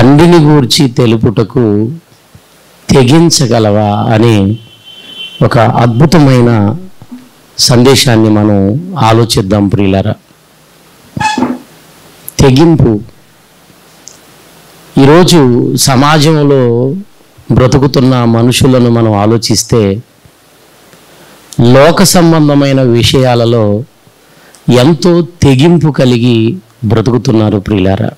తండ్రిని గూర్చి తెలుపుటకు తెగించగలవా అనే ఒక అద్భుతమైన సందేశాన్ని మనం ఆలోచిద్దాం ప్రియులరా తెగింపు ఈరోజు సమాజంలో బ్రతుకుతున్న మనుషులను మనం ఆలోచిస్తే లోక సంబంధమైన విషయాలలో ఎంతో తెగింపు కలిగి బ్రతుకుతున్నారు ప్రియులారా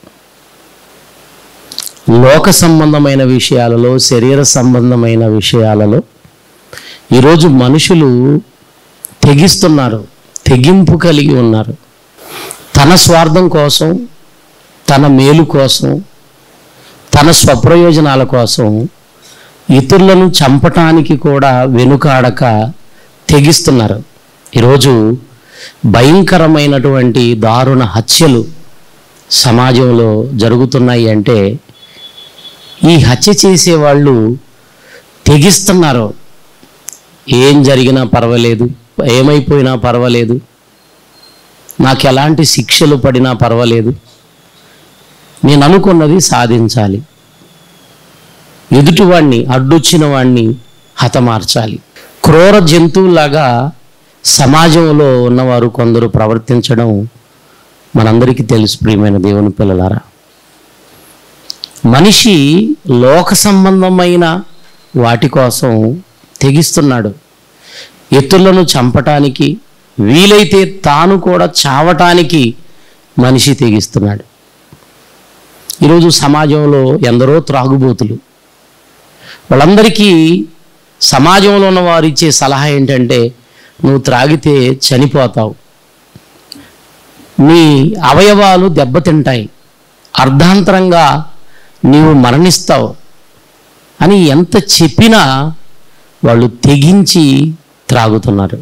లోక సంబంధమైన విషయాలలో శరీర సంబంధమైన విషయాలలో ఈరోజు మనుషులు తెగిస్తున్నారు తెగింపు కలిగి ఉన్నారు తన స్వార్థం కోసం తన మేలు కోసం తన స్వప్రయోజనాల కోసం ఇతరులను చంపటానికి కూడా వెనుకాడక తెగిస్తున్నారు ఈరోజు భయంకరమైనటువంటి దారుణ హత్యలు సమాజంలో జరుగుతున్నాయి అంటే ఈ హత్య చేసేవాళ్ళు తెగిస్తున్నారు ఏం జరిగినా పర్వాలేదు ఏమైపోయినా పర్వాలేదు నాకు ఎలాంటి శిక్షలు పడినా పర్వాలేదు నేను అనుకున్నది సాధించాలి ఎదుటివాణ్ణి అడ్డొచ్చిన వాణ్ణి హతమార్చాలి క్రూర జంతువులాగా సమాజంలో ఉన్నవారు కొందరు ప్రవర్తించడం మనందరికీ తెలుసు ప్రియమైన దేవుని పిల్లలారా మనిషి లోక సంబంధమైన వాటి కోసం తెగిస్తున్నాడు ఇతరులను చంపటానికి వీలైతే తాను కూడా చావటానికి మనిషి తెగిస్తున్నాడు ఈరోజు సమాజంలో ఎందరో త్రాగుబోతులు వాళ్ళందరికీ సమాజంలో ఉన్న వారు ఇచ్చే సలహా ఏంటంటే నువ్వు త్రాగితే చనిపోతావు నీ అవయవాలు దెబ్బతింటాయి అర్ధాంతరంగా నీవు మరణిస్తావు అని ఎంత చెప్పినా వాళ్ళు తెగించి త్రాగుతున్నారు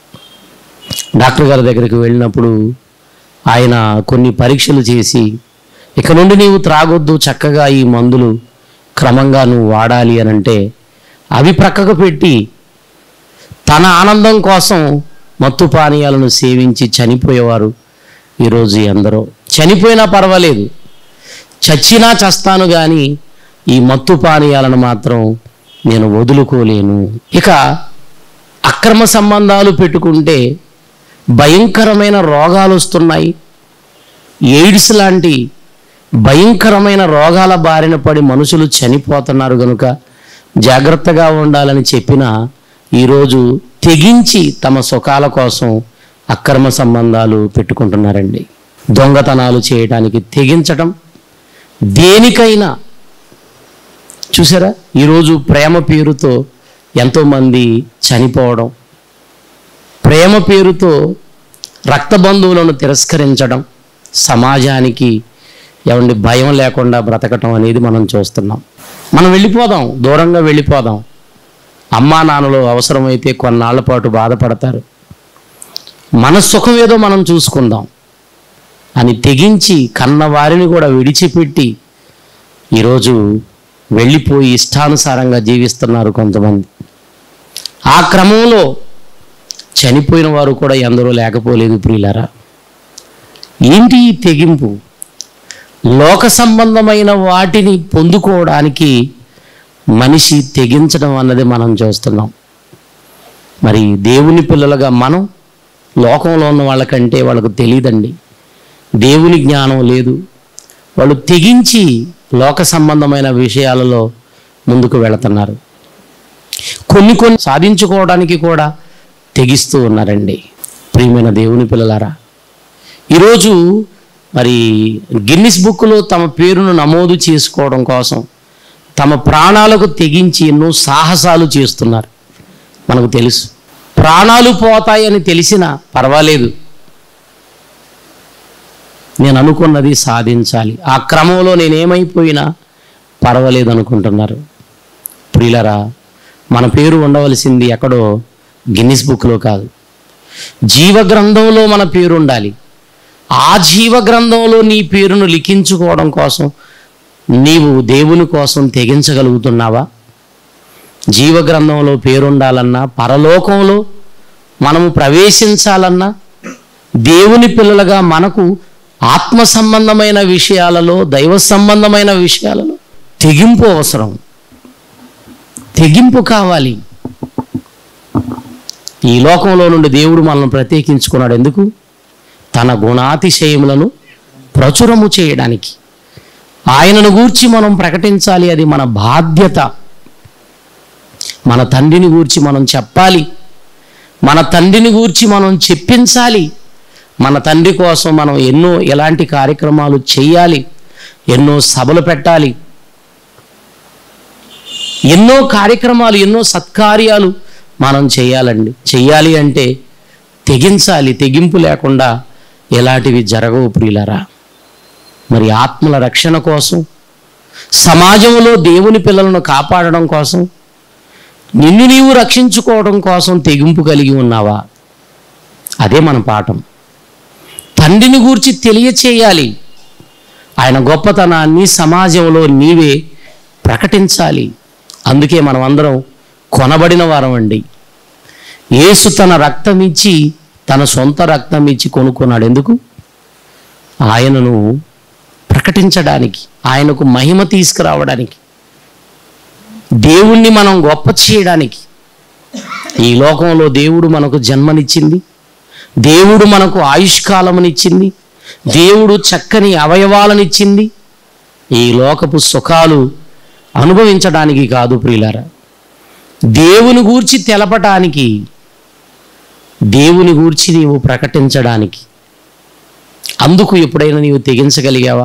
డాక్టర్ గారి దగ్గరికి వెళ్ళినప్పుడు ఆయన కొన్ని పరీక్షలు చేసి ఇక నుండి నీవు త్రాగొద్దు చక్కగా ఈ మందులు క్రమంగా నువ్వు వాడాలి అని అంటే అవి ప్రక్కకు పెట్టి తన ఆనందం కోసం మత్తు పానీయాలను సేవించి చనిపోయేవారు ఈరోజు ఎందరో చనిపోయినా పర్వాలేదు చచ్చినా చస్తాను కానీ ఈ మత్తు పానీయాలను మాత్రం నేను వదులుకోలేను ఇక అక్రమ సంబంధాలు పెట్టుకుంటే భయంకరమైన రోగాలు వస్తున్నాయి ఎయిడ్స్ లాంటి భయంకరమైన రోగాల బారిన పడి మనుషులు చనిపోతున్నారు కనుక జాగ్రత్తగా ఉండాలని చెప్పిన ఈరోజు తెగించి తమ సుఖాల కోసం అక్రమ సంబంధాలు పెట్టుకుంటున్నారండి దొంగతనాలు చేయడానికి తెగించటం దేనికైనా చూసారా ఈరోజు ప్రేమ పేరుతో ఎంతోమంది చనిపోవడం ప్రేమ పేరుతో రక్త బంధువులను తిరస్కరించడం సమాజానికి ఎవండి భయం లేకుండా బ్రతకటం అనేది మనం చూస్తున్నాం మనం వెళ్ళిపోదాం దూరంగా వెళ్ళిపోదాం అమ్మా నాన్నలు అవసరమైతే కొన్నాళ్ల పాటు బాధపడతారు మన సుఖం ఏదో మనం చూసుకుందాం అని తెగించి కన్న వారిని కూడా విడిచిపెట్టి ఈరోజు వెళ్ళిపోయి ఇష్టానుసారంగా జీవిస్తున్నారు కొంతమంది ఆ క్రమంలో చనిపోయిన వారు కూడా ఎందరో లేకపోలేదు ప్రియులారా ఏంటి ఈ తెగింపు లోక సంబంధమైన వాటిని పొందుకోవడానికి మనిషి తెగించడం అన్నది మనం చూస్తున్నాం మరి దేవుని పిల్లలుగా మనం లోకంలో ఉన్న వాళ్ళకంటే వాళ్ళకు తెలియదండి దేవుని జ్ఞానం లేదు వాళ్ళు తెగించి లోక సంబంధమైన విషయాలలో ముందుకు వెళుతున్నారు కొన్ని కొన్ని సాధించుకోవడానికి కూడా తెగిస్తూ ఉన్నారండి ప్రియమైన దేవుని పిల్లలారా ఈరోజు మరి గిన్నిస్ బుక్లో తమ పేరును నమోదు చేసుకోవడం కోసం తమ ప్రాణాలకు తెగించి ఎన్నో సాహసాలు చేస్తున్నారు మనకు తెలుసు ప్రాణాలు పోతాయని తెలిసినా పర్వాలేదు నేను అనుకున్నది సాధించాలి ఆ క్రమంలో నేనేమైపోయినా పర్వాలేదు అనుకుంటున్నారు ప్రియులరా మన పేరు ఉండవలసింది ఎక్కడో గిన్నిస్ బుక్లో కాదు జీవ గ్రంథంలో మన పేరు ఉండాలి ఆ జీవ గ్రంథంలో నీ పేరును లిఖించుకోవడం కోసం నీవు దేవుని కోసం తెగించగలుగుతున్నావా జీవ గ్రంథంలో పేరుండాలన్నా పరలోకంలో మనము ప్రవేశించాలన్నా దేవుని పిల్లలుగా మనకు ఆత్మ సంబంధమైన విషయాలలో దైవ సంబంధమైన విషయాలలో తెగింపు అవసరం తెగింపు కావాలి ఈ లోకంలో నుండి దేవుడు మనల్ని ప్రత్యేకించుకున్నాడు ఎందుకు తన గుణాతిశయములను ప్రచురము చేయడానికి ఆయనను గూర్చి మనం ప్రకటించాలి అది మన బాధ్యత మన తండ్రిని గూర్చి మనం చెప్పాలి మన తండ్రిని గూర్చి మనం చెప్పించాలి మన తండ్రి కోసం మనం ఎన్నో ఎలాంటి కార్యక్రమాలు చేయాలి ఎన్నో సభలు పెట్టాలి ఎన్నో కార్యక్రమాలు ఎన్నో సత్కార్యాలు మనం చేయాలండి చెయ్యాలి అంటే తెగించాలి తెగింపు లేకుండా ఎలాంటివి జరగవు ప్రియులరా మరి ఆత్మల రక్షణ కోసం సమాజంలో దేవుని పిల్లలను కాపాడడం కోసం నిన్ను నీవు రక్షించుకోవడం కోసం తెగింపు కలిగి ఉన్నావా అదే మన పాఠం తండ్రిని గూర్చి తెలియచేయాలి ఆయన గొప్పతనాన్ని సమాజంలో నీవే ప్రకటించాలి అందుకే మనం అందరం కొనబడిన వారం అండి యేసు తన రక్తం ఇచ్చి తన సొంత రక్తం ఇచ్చి కొనుక్కున్నాడు ఎందుకు ఆయనను ప్రకటించడానికి ఆయనకు మహిమ తీసుకురావడానికి దేవుణ్ణి మనం గొప్ప చేయడానికి ఈ లోకంలో దేవుడు మనకు జన్మనిచ్చింది దేవుడు మనకు ఆయుష్కాలమునిచ్చింది దేవుడు చక్కని అవయవాలనిచ్చింది ఈ లోకపు సుఖాలు అనుభవించడానికి కాదు ప్రియులారా దేవుని గూర్చి తెలపటానికి దేవుని గూర్చి నీవు ప్రకటించడానికి అందుకు ఎప్పుడైనా నీవు తెగించగలిగావా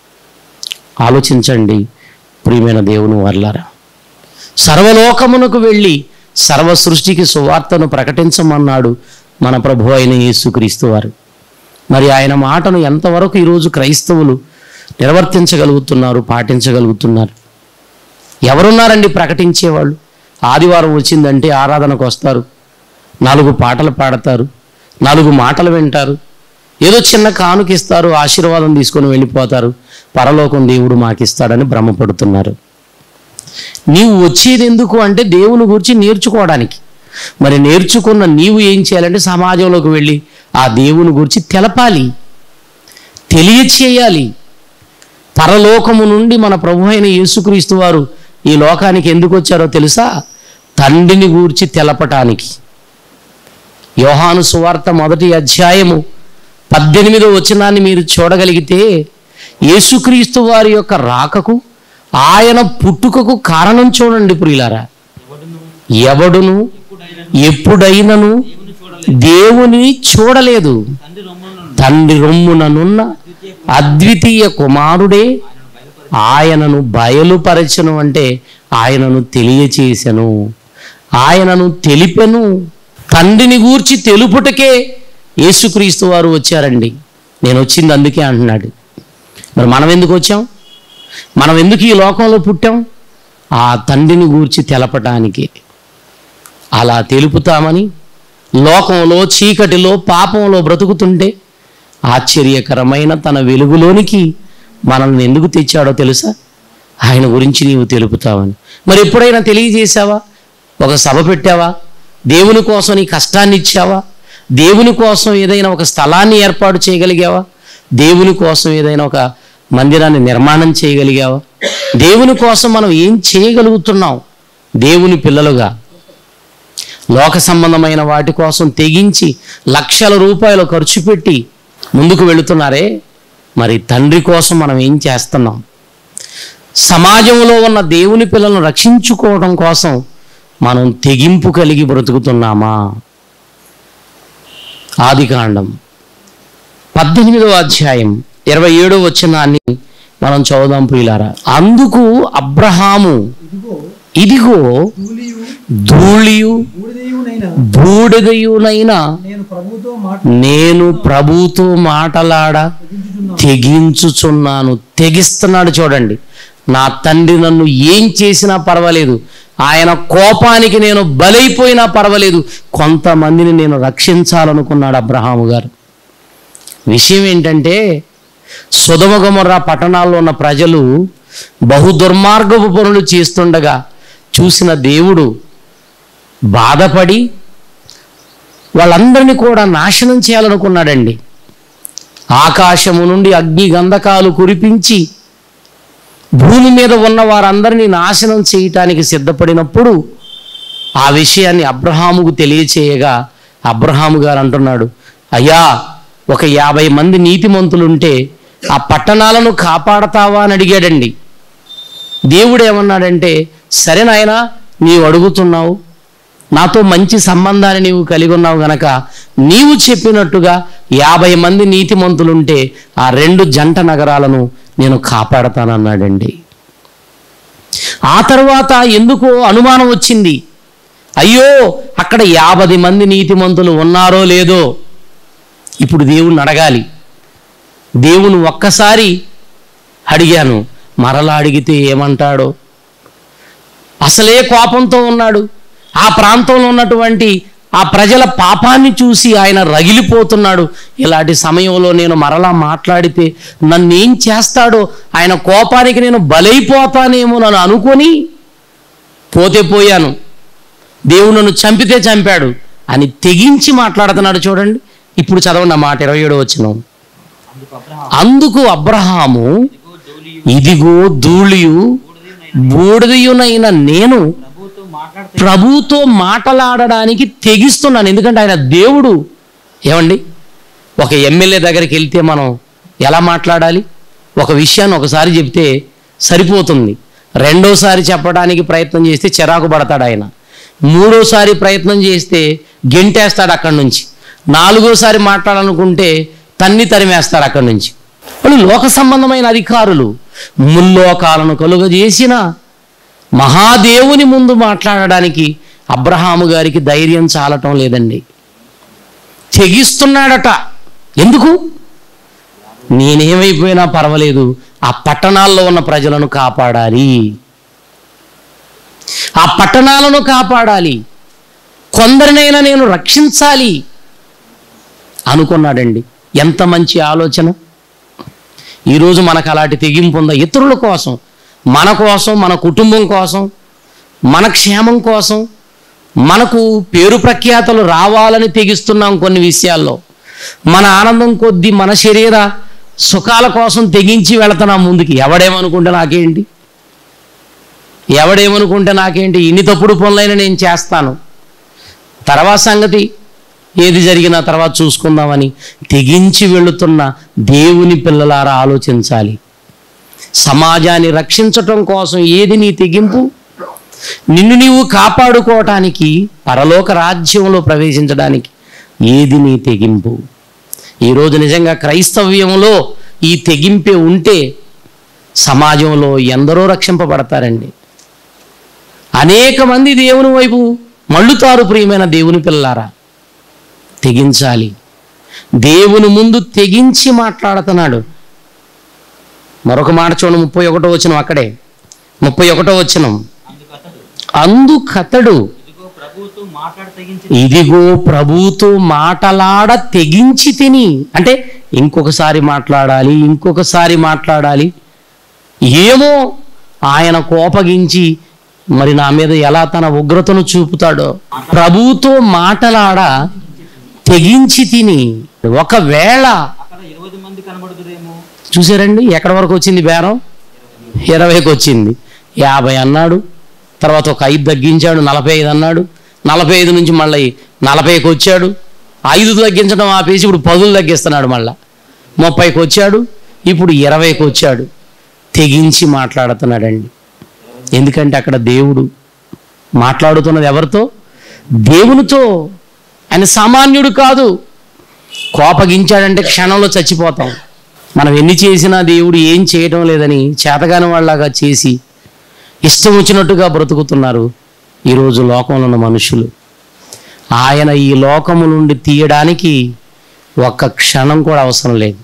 ఆలోచించండి ప్రియమైన దేవుని వర్లారా సర్వలోకమునకు వెళ్ళి సర్వ సృష్టికి సువార్తను ప్రకటించమన్నాడు మన ప్రభు అయిన యేసుక్రీస్తు వారు మరి ఆయన మాటను ఎంతవరకు ఈరోజు క్రైస్తవులు నిర్వర్తించగలుగుతున్నారు పాటించగలుగుతున్నారు ఎవరున్నారండి ప్రకటించేవాళ్ళు ఆదివారం వచ్చిందంటే ఆరాధనకు వస్తారు నాలుగు పాటలు పాడతారు నాలుగు మాటలు వింటారు ఏదో చిన్న కానుకిస్తారు ఆశీర్వాదం తీసుకొని వెళ్ళిపోతారు పరలోకం దేవుడు మాకిస్తాడని భ్రమపడుతున్నారు నీవు వచ్చేది ఎందుకు అంటే దేవుని గురించి నేర్చుకోవడానికి మరి నేర్చుకున్న నీవు ఏం చేయాలంటే సమాజంలోకి వెళ్ళి ఆ దేవుని గురించి తెలపాలి తెలియచేయాలి పరలోకము నుండి మన ప్రభు అయిన యేసుక్రీస్తు వారు ఈ లోకానికి ఎందుకు వచ్చారో తెలుసా తండ్రిని గూర్చి తెలపటానికి యోహాను సువార్త మొదటి అధ్యాయము పద్దెనిమిదో వచనాన్ని మీరు చూడగలిగితే యేసుక్రీస్తు వారి యొక్క రాకకు ఆయన పుట్టుకకు కారణం చూడండి ప్రియులారా ఎవడును ఎప్పుడైనను దేవుని చూడలేదు తండ్రి రొమ్ముననున్న అద్వితీయ కుమారుడే ఆయనను బయలుపరచను అంటే ఆయనను తెలియచేసెను ఆయనను తెలిపెను తండ్రిని గూర్చి తెలుపుటకే యేసుక్రీస్తు వారు వచ్చారండి నేను వచ్చింది అందుకే అంటున్నాడు మరి మనం ఎందుకు వచ్చాం మనం ఎందుకు ఈ లోకంలో పుట్టాం ఆ తండ్రిని గూర్చి తెలపటానికి అలా తెలుపుతామని లోకంలో చీకటిలో పాపంలో బ్రతుకుతుంటే ఆశ్చర్యకరమైన తన వెలుగులోనికి మనల్ని ఎందుకు తెచ్చాడో తెలుసా ఆయన గురించి నీవు తెలుపుతావని మరి ఎప్పుడైనా తెలియజేశావా ఒక సభ పెట్టావా దేవుని కోసం నీ కష్టాన్ని ఇచ్చావా దేవుని కోసం ఏదైనా ఒక స్థలాన్ని ఏర్పాటు చేయగలిగావా దేవుని కోసం ఏదైనా ఒక మందిరాన్ని నిర్మాణం చేయగలిగావా దేవుని కోసం మనం ఏం చేయగలుగుతున్నాం దేవుని పిల్లలుగా లోక సంబంధమైన వాటి కోసం తెగించి లక్షల రూపాయలు ఖర్చు పెట్టి ముందుకు వెళుతున్నారే మరి తండ్రి కోసం మనం ఏం చేస్తున్నాం సమాజంలో ఉన్న దేవుని పిల్లలను రక్షించుకోవడం కోసం మనం తెగింపు కలిగి బ్రతుకుతున్నామా ఆదికాండం పద్దెనిమిదవ అధ్యాయం ఇరవై ఏడో వచ్చినాన్ని మనం చదువుదాం ప్రియులారా అందుకు అబ్రహాము ఇదిగో ఇదిగో ధూళియు ధూళియు బూడిదయునైన బూడిదయునైన నేను ప్రభుతో మాట నేను ప్రభుతో మాటలాడ తెగించుచున్నాను తెగించుచున్నాను తెగిస్తున్నాడు చూడండి నా తండ్రి నన్ను ఏం చేసినా పర్వాలేదు ఆయన కోపానికి నేను బలైపోయినా పర్వాలేదు కొంతమందిని నేను రక్షించాలనుకున్నాడు అబ్రహాము గారు విషయం ఏంటంటే సుధమగమర్ర పట్టణాల్లో ఉన్న ప్రజలు బహు దుర్మార్గపు పనులు చేస్తుండగా చూసిన దేవుడు బాధపడి వాళ్ళందరినీ కూడా నాశనం చేయాలనుకున్నాడండి ఆకాశము నుండి అగ్ని గంధకాలు కురిపించి భూమి మీద ఉన్న వారందరినీ నాశనం చేయటానికి సిద్ధపడినప్పుడు ఆ విషయాన్ని అబ్రహాముకు తెలియచేయగా అబ్రహాము గారు అంటున్నాడు అయ్యా ఒక యాభై మంది నీతిమంతులుంటే ఆ పట్టణాలను కాపాడతావా అని అడిగాడండి దేవుడు ఏమన్నాడంటే సరే నాయనా నీవు అడుగుతున్నావు నాతో మంచి సంబంధాన్ని నీవు కలిగి ఉన్నావు గనక నీవు చెప్పినట్టుగా యాభై మంది నీతిమంతులుంటే ఆ రెండు జంట నగరాలను నేను కాపాడతానన్నాడండి ఆ తర్వాత ఎందుకో అనుమానం వచ్చింది అయ్యో అక్కడ యాభై మంది నీతిమంతులు ఉన్నారో లేదో ఇప్పుడు దేవుణ్ణి అడగాలి దేవుని ఒక్కసారి అడిగాను మరలా అడిగితే ఏమంటాడో అసలే కోపంతో ఉన్నాడు ఆ ప్రాంతంలో ఉన్నటువంటి ఆ ప్రజల పాపాన్ని చూసి ఆయన రగిలిపోతున్నాడు ఇలాంటి సమయంలో నేను మరలా మాట్లాడితే నన్ను ఏం చేస్తాడో ఆయన కోపానికి నేను బలైపోతానేమో నన్ను అనుకొని పోతే పోయాను దేవుడు నన్ను చంపితే చంపాడు అని తెగించి మాట్లాడుతున్నాడు చూడండి ఇప్పుడు చదవండి ఆ మాట ఇరవై ఏడో వచ్చిన అందుకు అబ్రహాం అందుకు అబ్రహాము ఇదిగో ఇదిగో ధూళియు ధూళియు బూడిదయునైన నేను ప్రభువుతో మాట్లాడితే ప్రభుతో మాటలాడడానికి తెగిస్తున్నాను ఎందుకంటే ఆయన దేవుడు ఏమండి ఒక ఎమ్మెల్యే దగ్గరికి వెళ్తే మనం ఎలా మాట్లాడాలి ఒక విషయాన్ని ఒకసారి చెప్తే సరిపోతుంది రెండోసారి చెప్పడానికి ప్రయత్నం చేస్తే చిరాకు పడతాడు ఆయన మూడోసారి ప్రయత్నం చేస్తే గెంటేస్తాడు అక్కడి నుంచి నాలుగోసారి మాట్లాడాలనుకుంటే తన్ని తరిమేస్తారు అక్కడి నుంచి వాళ్ళు లోక సంబంధమైన అధికారులు ముల్లోకాలను కలుగజేసిన మహాదేవుని ముందు మాట్లాడడానికి అబ్రహాము గారికి ధైర్యం చాలటం లేదండి తెగిస్తున్నాడట ఎందుకు నేనేమైపోయినా పర్వాలేదు ఆ పట్టణాల్లో ఉన్న ప్రజలను కాపాడాలి ఆ పట్టణాలను కాపాడాలి కొందరినైనా నేను రక్షించాలి అనుకున్నాడండి ఎంత మంచి ఆలోచన ఈరోజు మనకు అలాంటి తెగింపు ఉందా ఇతరుల కోసం మన కోసం మన కుటుంబం కోసం మన క్షేమం కోసం మనకు పేరు ప్రఖ్యాతలు రావాలని తెగిస్తున్నాం కొన్ని విషయాల్లో మన ఆనందం కొద్దీ మన శరీర సుఖాల కోసం తెగించి వెళుతున్నాం ముందుకి ఎవడేమనుకుంటే నాకేంటి ఎవడేమనుకుంటే నాకేంటి ఇన్ని తప్పుడు పనులైనా నేను చేస్తాను తర్వాత సంగతి ఏది జరిగినా తర్వాత చూసుకుందామని తెగించి వెళుతున్న దేవుని పిల్లలారా ఆలోచించాలి సమాజాన్ని రక్షించటం కోసం ఏది నీ తెగింపు నిన్ను నీవు కాపాడుకోవటానికి పరలోక రాజ్యంలో ప్రవేశించడానికి ఏది నీ తెగింపు ఈరోజు నిజంగా క్రైస్తవ్యంలో ఈ తెగింపే ఉంటే సమాజంలో ఎందరో రక్షింపబడతారండి అనేక మంది దేవుని వైపు మళ్ళుతారు ప్రియమైన దేవుని పిల్లారా తెగించాలి దేవుని ముందు తెగించి మాట్లాడుతున్నాడు మరొక మాట చూడండి ముప్పై ఒకటో వచ్చిన అక్కడే ముప్పై ఒకటో వచ్చినం అందుకు అతడు అందుకతడు ఇదిగో ప్రభువుతో మాట్లాడ తెగించి ఇదిగో ప్రభువుతో మాటలాడ తెగించి తిని అంటే ఇంకొకసారి మాట్లాడాలి ఇంకొకసారి మాట్లాడాలి ఏమో ఆయన కోపగించి మరి నా మీద ఎలా తన ఉగ్రతను చూపుతాడో ప్రభువుతో మాటలాడ తెగించి తిని ఒకవేళ అక్కడ ఇరవై మంది కనబడుదురేమో చూసారండి ఎక్కడి వరకు వచ్చింది బేరం ఇరవైకి వచ్చింది యాభై అన్నాడు తర్వాత ఒక ఐదు తగ్గించాడు నలభై ఐదు అన్నాడు నలభై ఐదు నుంచి మళ్ళీ నలభైకి వచ్చాడు ఐదు తగ్గించడం ఆపేసి ఇప్పుడు పదులు తగ్గిస్తున్నాడు మళ్ళా ముప్పైకి వచ్చాడు ఇప్పుడు ఇరవైకి వచ్చాడు తెగించి మాట్లాడుతున్నాడండి ఎందుకంటే అక్కడ దేవుడు మాట్లాడుతున్నది ఎవరితో దేవునితో ఆయన సామాన్యుడు కాదు కోపగించాడంటే క్షణంలో చచ్చిపోతాం మనం ఎన్ని చేసినా దేవుడు ఏం చేయటం లేదని చేతగాని వాళ్ళగా చేసి ఇష్టం వచ్చినట్టుగా బ్రతుకుతున్నారు ఈరోజు లోకంలో ఉన్న మనుషులు ఆయన ఈ లోకము నుండి తీయడానికి ఒక్క క్షణం కూడా అవసరం లేదు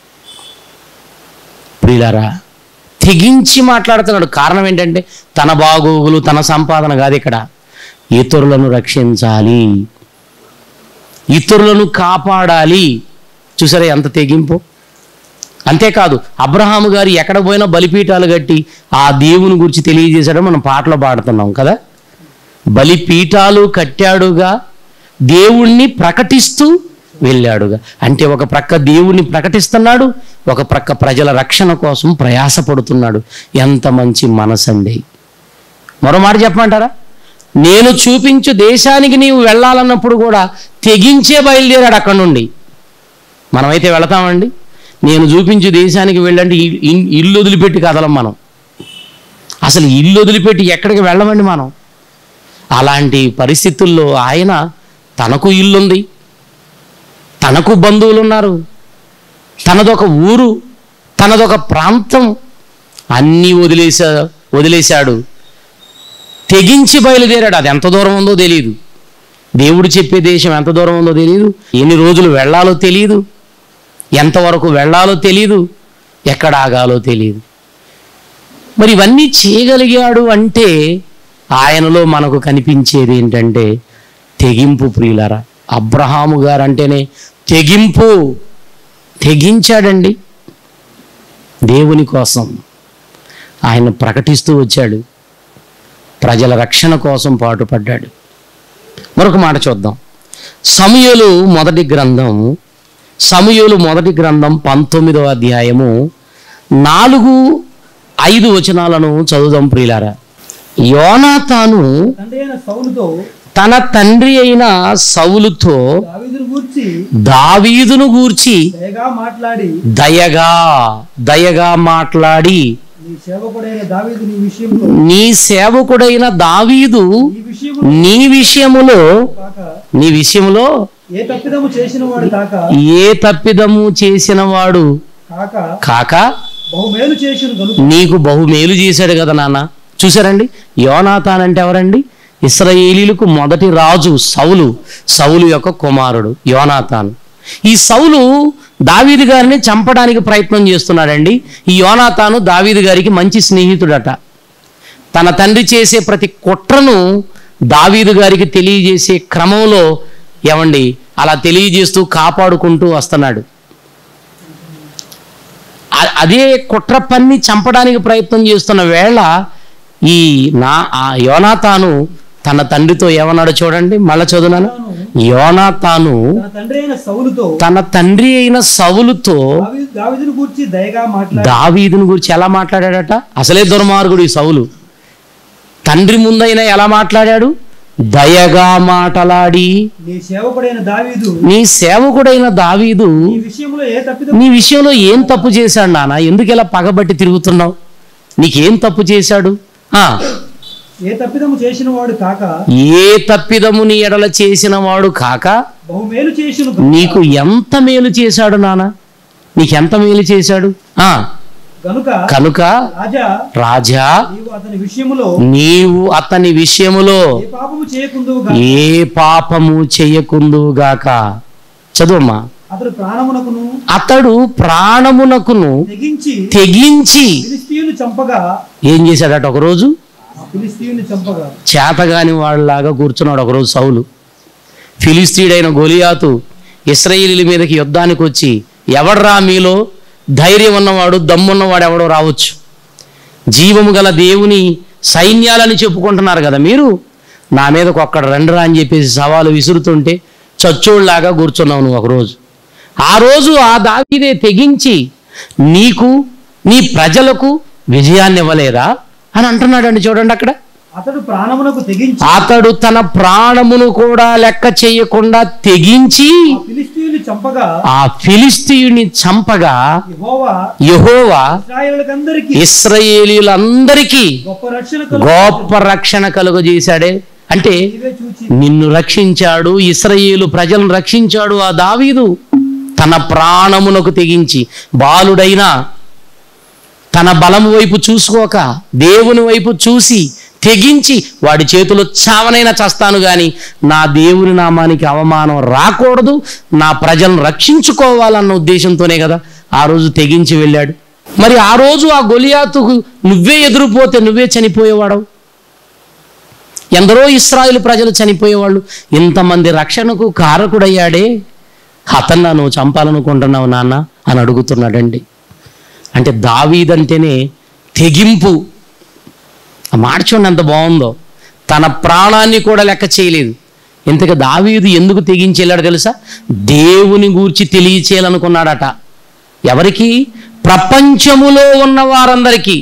ప్రియులారా తెగించి మాట్లాడుతున్నాడు కారణం ఏంటంటే తన బాగోగులు తన సంపాదన కాదు ఇక్కడ ఇతరులను రక్షించాలి ఇతరులను కాపాడాలి చూసారా ఎంత తెగింపు అంతేకాదు అబ్రహాము గారు ఎక్కడ పోయినా బలిపీఠాలు కట్టి ఆ దేవుని గురించి తెలియజేశాడో మనం పాటలు పాడుతున్నాం కదా బలిపీఠాలు కట్టాడుగా దేవుణ్ణి ప్రకటిస్తూ వెళ్ళాడుగా అంటే ఒక ప్రక్క దేవుని ప్రకటిస్తున్నాడు ఒక ప్రక్క ప్రజల రక్షణ కోసం ప్రయాసపడుతున్నాడు ఎంత మంచి మనసండి మరో మాట చెప్పమంటారా నేను చూపించు దేశానికి నీవు వెళ్ళాలన్నప్పుడు కూడా తెగించే బయలుదేరాడు అక్కడ నుండి మనమైతే వెళతామండి నేను చూపించు దేశానికి వెళ్ళండి ఇ- ఇ- ఇల్లు వదిలిపెట్టి కదలం మనం అసలు ఇల్లు వదిలిపెట్టి ఎక్కడికి వెళ్ళమండి మనం అలాంటి పరిస్థితుల్లో ఆయన తనకు ఇల్లుంది తనకు బంధువులు ఉన్నారు తనదొక ఊరు తనదొక ప్రాంతం అన్నీ వదిలేసా వదిలేశాడు తెగించి బయలుదేరాడు అది ఎంత దూరం ఉందో తెలియదు దేవుడు చెప్పే దేశం ఎంత దూరం ఉందో తెలియదు ఎన్ని రోజులు వెళ్ళాలో తెలియదు ఎంతవరకు వెళ్ళాలో తెలియదు ఎక్కడ ఆగాలో తెలియదు మరి ఇవన్నీ చేయగలిగాడు అంటే ఆయనలో మనకు కనిపించేది ఏంటంటే తెగింపు ప్రియులారా అబ్రహాము గారు అంటేనే తెగింపు తెగించాడండి దేవుని కోసం ఆయన ప్రకటిస్తూ వచ్చాడు ప్రజల రక్షణ కోసం పాటుపడ్డాడు మరొక మాట చూద్దాం సమయలు మొదటి గ్రంథం సమయలు మొదటి గ్రంథం పంతొమ్మిదవ అధ్యాయము నాలుగు ఐదు వచనాలను చదువుదాం ప్రియులారా యోనాతాను తండ్రి అయిన సౌలుతో తన తండ్రి అయిన సౌలుతో దావీదును గూర్చి దావీదును గూర్చి దయగా మాట్లాడి దయగా దయగా మాట్లాడి నీ సేవకుడైన దావీదు నీ విషయంలో నీ సేవకుడైన దావీదు ఈ విషయంలో నీ విషయములో కాక నీ విషయంలో ఏ తప్పిదము చేసిన వాడు కాక ఏ తప్పిదము చేసిన వాడు కాక కాక బహుమేలు చేసిన గనుక నీకు బహుమేలు చేశాడు కదా నాన్న చూసారండి యోనాతాన్ అంటే ఎవరండి ఇస్రాయేలీలకు మొదటి రాజు సౌలు సౌలు యొక్క కుమారుడు యోనాతాన్ ఈ సౌలు దావీదు గారిని చంపడానికి ప్రయత్నం చేస్తున్నాడండి ఈ యోనాతాను దావీదు గారికి మంచి స్నేహితుడట తన తండ్రి చేసే ప్రతి కుట్రను దావీదు గారికి తెలియజేసే క్రమంలో ఏమండి అలా తెలియజేస్తూ కాపాడుకుంటూ వస్తున్నాడు అ- అదే కుట్ర పన్ని చంపడానికి ప్రయత్నం చేస్తున్న వేళ ఈ నా ఆ యోనాతాను తన తండ్రితో ఏమన్నాడో చూడండి మళ్ళా చదువునాను యోనాతాను తన తండ్రి అయిన సౌలుతో తన తండ్రి అయిన సవులుతో దావీ దావీదును గూర్చి దయగా మాట్లాడి దావీదుని గురించి ఎలా మాట్లాడాడట అసలే దుర్మార్గుడు ఈ సౌలు తండ్రి ముందైనా ఎలా మాట్లాడాడు దయగా మాటలాడి నీ సేవకుడైన దావీదు నీ సేవకుడైన దావీదు ఈ విషయంలో ఏ తప్పిదము నీ విషయంలో ఏం తప్పు చేశాడు నాన్న ఎందుకు ఇలా పగబట్టి తిరుగుతున్నావు నీకేం తప్పు చేశాడు ఆ ఏ తప్పిదము చేసిన వాడు కాక ఏ తప్పిదము నీ ఎడల చేసిన వాడు కాక బహుమేలు చేసిన గనుక నీకు ఎంత మేలు చేశాడు నాన్న నీకెంత మేలు చేశాడు ఆ గనుక కనుక రాజా రాజా నీవు అతని విషయములో నీవు అతని విషయములో ఏ పాపము చేయకుందు ఏ పాపము చెయ్యకుందుగాక చదువమ్మా అతడు ప్రాణమునకును అతడు ప్రాణమునకును తెగించి తెగించి ఫిలిస్తీయుని చంపగా ఏం చేశాడట ఒకరోజు ఆ ఫిలిస్తీయుని చంపగా చేతగాని వాళ్ళలాగా కూర్చున్నాడు ఒకరోజు సౌలు ఫిలిస్తీయుడైన గొలియాతు ఇస్రాయేలీల మీదకి యుద్ధానికి వచ్చి ఎవడ్రా మీలో ధైర్యం ఉన్నవాడు దమ్మున్నవాడు ఎవడో రావచ్చు జీవము గల దేవుని సైన్యాలని చెప్పుకుంటున్నారు కదా మీరు నా మీదకు ఒక్కడ రండిరా అని చెప్పేసి సవాలు విసురుతుంటే చచ్చోళ్ళలాగా కూర్చున్నావు నువ్వు ఒకరోజు ఆ రోజు ఆ దావీదే తెగించి నీకు నీ ప్రజలకు విజయాన్ని ఇవ్వలేదా అని అంటున్నాడండి చూడండి అక్కడ అతడు ప్రాణమునకు తెగించి అతడు తన ప్రాణమును కూడా లెక్క చేయకుండా తెగించి ఆ ఫిలిస్తీయుని చంపగా ఆ ఫిలిస్తీయుని చంపగా యెహోవా యెహోవా ఇశ్రాయేలుకందరికీ ఇస్రాయేలీలందరికీ గొప్ప రక్షణ కలుగు గొప్ప రక్షణ కలుగజేశాడే అంటే నీవే చూచి నిన్ను రక్షించాడు ఇస్రాయేలు ప్రజలను రక్షించాడు ఆ దావీదు తన ప్రాణమునకు తెగించి బాలుడైనా తన బలము వైపు చూసుకోక దేవుని వైపు చూసి తెగించి వాడి చేతిలో చావనైనా చస్తాను గాని నా దేవుని నామానికి అవమానం రాకూడదు నా ప్రజలను రక్షించుకోవాలన్న ఉద్దేశంతోనే కదా ఆ రోజు తెగించి వెళ్ళాడు మరి ఆ రోజు ఆ గొలియాతుకు నువ్వే ఎదురుపోతే నువ్వే చనిపోయేవాడవు ఎందరో ఇస్రాయిల్ ప్రజలు చనిపోయేవాళ్ళు ఇంతమంది రక్షణకు కారకుడయ్యాడే అతన్నా నువ్వు చంపాలనుకుంటున్నావు నాన్న అని అడుగుతున్నాడండి అంటే దావీదంటేనే తెగింపు ఆ మాట చూడండి ఎంత బాగుందో తన ప్రాణాన్ని కూడా లెక్క చేయలేదు ఇంతకు దావీదు ఎందుకు తెగించేళ్ళాడు తెలుసా దేవుని గూర్చి తెలియచేయాలనుకున్నాడట ఎవరికి ప్రపంచములో ఉన్న వారందరికీ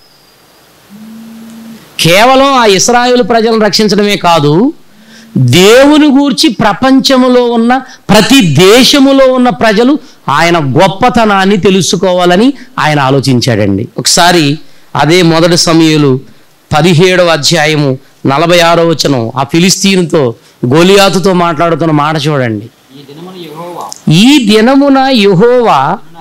కేవలం ఆ ఇస్రాయేల్ ప్రజలను రక్షించడమే కాదు దేవుని గూర్చి ప్రపంచములో ఉన్న ప్రతి దేశములో ఉన్న ప్రజలు ఆయన గొప్పతనాన్ని తెలుసుకోవాలని ఆయన ఆలోచించాడండి ఒకసారి అదే మొదటి సమయలు పదిహేడవ అధ్యాయము నలభై ఆరో వచనం ఆ ఫిలిస్తీన్తో గోలియాతుతో మాట్లాడుతున్న మాట చూడండి ఈ దినమున యెహోవా ఈ దినమున యెహోవా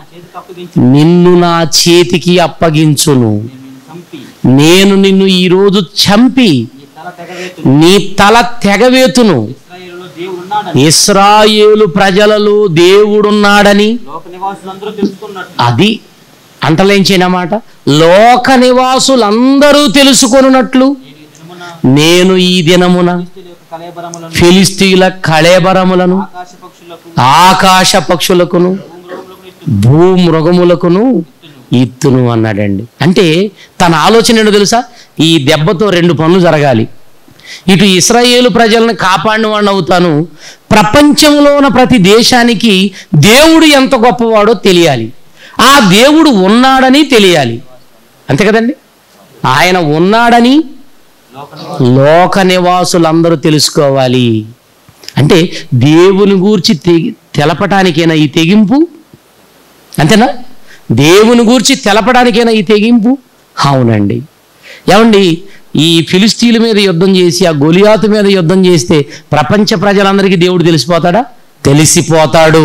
నిన్ను నా చేతికి అప్పగించి నిన్ను నా చేతికి అప్పగించును నేను నిన్ను చంపి నేను నిన్ను ఈరోజు చంపి నీ తల తెగవేతు నీ తల తెగవేతును ఇశ్రాయేలులో దేవుడున్నాడని ఇస్రాయేలు ప్రజలలో దేవుడున్నాడని లోక నివాసులందరూ తెలుసుకున్నట్టు అది అంటలేంచేనమాట లోక నివాసులందరూ తెలుసుకొనున్నట్లు నేను ఈ దినమున నేను ఈ దినమున ఫిలిష్తీయుల యొక్క కళేబరములను ఫిలిస్తీయుల కళేబరములను ఆకాశ పక్షులకు ఆకాశ పక్షులకును భూమృగములకు ఇత్తు భూమృగములకును ఇత్తును అన్నాడండి అంటే తన ఆలోచన ఏంటో తెలుసా ఈ దెబ్బతో రెండు పనులు జరగాలి ఇటు ఇస్రాయేలు ప్రజలను కాపాడిన వాడిని అవుతాను ప్రపంచంలో ఉన్న ప్రతి దేశానికి దేవుడు ఎంత గొప్పవాడో తెలియాలి ఆ దేవుడు ఉన్నాడని తెలియాలి అంతే కదండి ఆయన ఉన్నాడని లోక లోక నివాసులందరూ తెలుసుకోవాలి అంటే దేవుని గూర్చి తెగి తెలపటానికైనా ఈ తెగింపు అంతేనా దేవుని గూర్చి తెలపడానికైనా ఈ తెగింపు అవునండి ఏమండి ఈ ఫిలిస్తీన్ల మీద యుద్ధం చేసి ఆ గొలియాతు మీద యుద్ధం చేస్తే ప్రపంచ ప్రజలందరికీ దేవుడు తెలిసిపోతాడా తెలిసిపోతాడు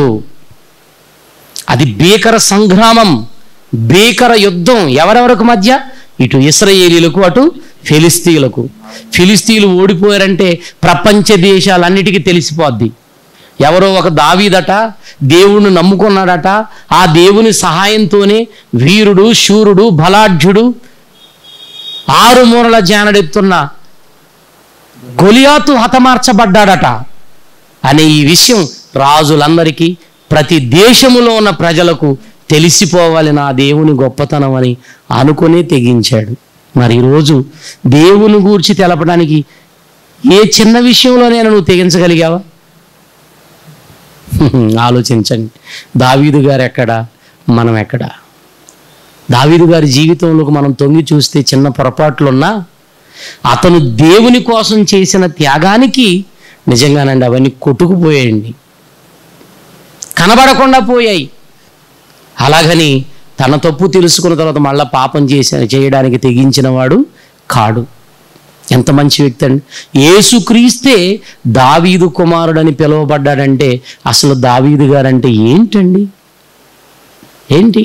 అది భీకర సంగ్రామం భీకర యుద్ధం ఎవరెవరికి మధ్య ఇటు ఇస్రాయేలీలకు అటు ఫిలిస్తీన్లకు ఫిలిస్తీన్లు ఓడిపోయారంటే ప్రపంచ దేశాలన్నిటికీ తెలిసిపోద్ది ఎవరో ఒక దావీదట దేవుణ్ణి నమ్ముకున్నాడట ఆ దేవుని సహాయంతోనే వీరుడు శూరుడు బలాఢ్యుడు ఆరు మూరల జానడెత్తున్న గొలియాతు హతమార్చబడ్డాడట అనే ఈ విషయం రాజులందరికీ ప్రతి దేశములో ఉన్న ప్రజలకు తెలిసిపోవాలి నా దేవుని గొప్పతనం అని అనుకునే తెగించాడు మరి ఈరోజు దేవుని గూర్చి తెలపడానికి ఏ చిన్న విషయంలోనైనా నువ్వు తెగించగలిగావా ఆలోచించండి దావీదు గారు ఎక్కడ మనం ఎక్కడ దావీదు గారి జీవితంలోకి మనం తొంగి చూస్తే చిన్న పొరపాట్లున్నా అతను దేవుని కోసం చేసిన త్యాగానికి నిజంగానండి అవన్నీ కొట్టుకుపోయాయండి కనబడకుండా పోయాయి అలాగని తన తప్పు తెలుసుకున్న తర్వాత మళ్ళా పాపం చేసి చేయడానికి తెగించిన వాడు కాడు ఎంత మంచి వ్యక్తి అండి యేసుక్రీస్తే దావీదు కుమారుడని పిలువబడ్డాడంటే అసలు దావీదు గారంటే ఏంటండి ఏంటి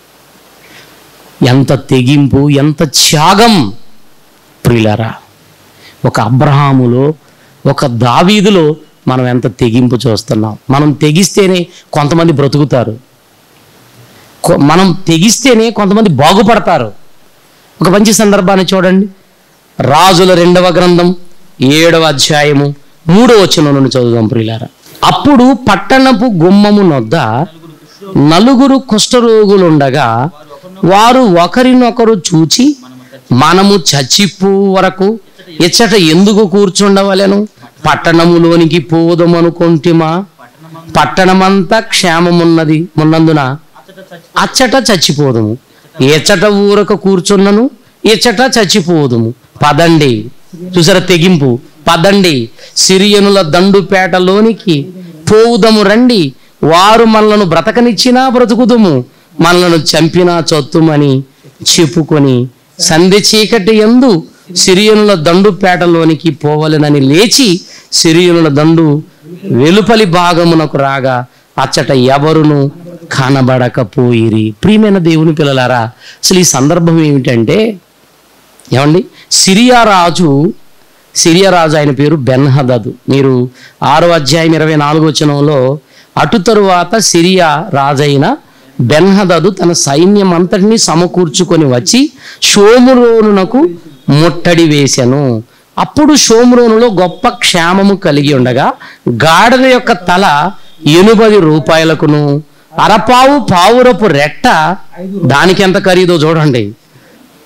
ఎంత తెగింపు ఎంత త్యాగం ప్రియులరా ఒక అబ్రహాములో ఒక దావీదులో మనం ఎంత తెగింపు చూస్తున్నాం మనం తెగిస్తేనే కొంతమంది బ్రతుకుతారు కొ- మనం తెగిస్తేనే కొంతమంది బాగుపడతారు ఒక మంచి సందర్భాన్ని చూడండి రాజుల రెండవ గ్రంథం ఏడవ అధ్యాయము మూడవ వచనం నుండి చదువుదాం ప్రియులారా అప్పుడు పట్టణపు గుమ్మము నొద్ద నలుగురు కుష్ఠరోగులుండగా వారు ఒకరినొకరు చూచి మనము చచ్చిపో వరకు ఇచ్చట ఎందుకు కూర్చుండవలెను పట్టణములోనికి పోదమనుకుంటిమా పట్టణమంతా క్షేమమున్నది ఉన్నందున అతట చచ్చి అచ్చట చచ్చిపోదుము ఎచ్చట ఊరక కూర్చున్నను ఎచ్చట చచ్చిపోదుము పదండి చూసారా తెగింపు పదండి సిరియనుల దండుపేటలోనికి పోవుదము రండి వారు మనలను బ్రతకనిచ్చినా బ్రతుకుదుము మనలను చంపినా చొత్తుమని చెప్పుకొని సంధి చీకటి ఎందు సిరియనుల దండుపేటలోనికి పోవలెనని లేచి సిరియనుల దండు వెలుపలి భాగమునకు రాగా అచ్చట ఎవరును కనబడకపోయిరి ప్రియమైన దేవుని పిల్లలారా అసలు ఈ సందర్భం ఏమిటంటే ఏమండి సిరియా రాజు సిరియా రాజు ఆయన పేరు బెన్హదదు మీరు ఆరో అధ్యాయం ఇరవై నాలుగు వచనంలో అటు తరువాత సిరియా రాజైన బెన్హదదు తన సైన్యం అంతటిని సమకూర్చుకొని వచ్చి షోమురోనునకు ముట్టడి వేసెను అప్పుడు షోమ్రోనులో గొప్ప క్షేమము కలిగి ఉండగా గాడిద యొక్క తల ఎనుబది రూపాయలకును అరపావు పావురపు రెట్ట దానికి ఎంత ఖరీదో చూడండి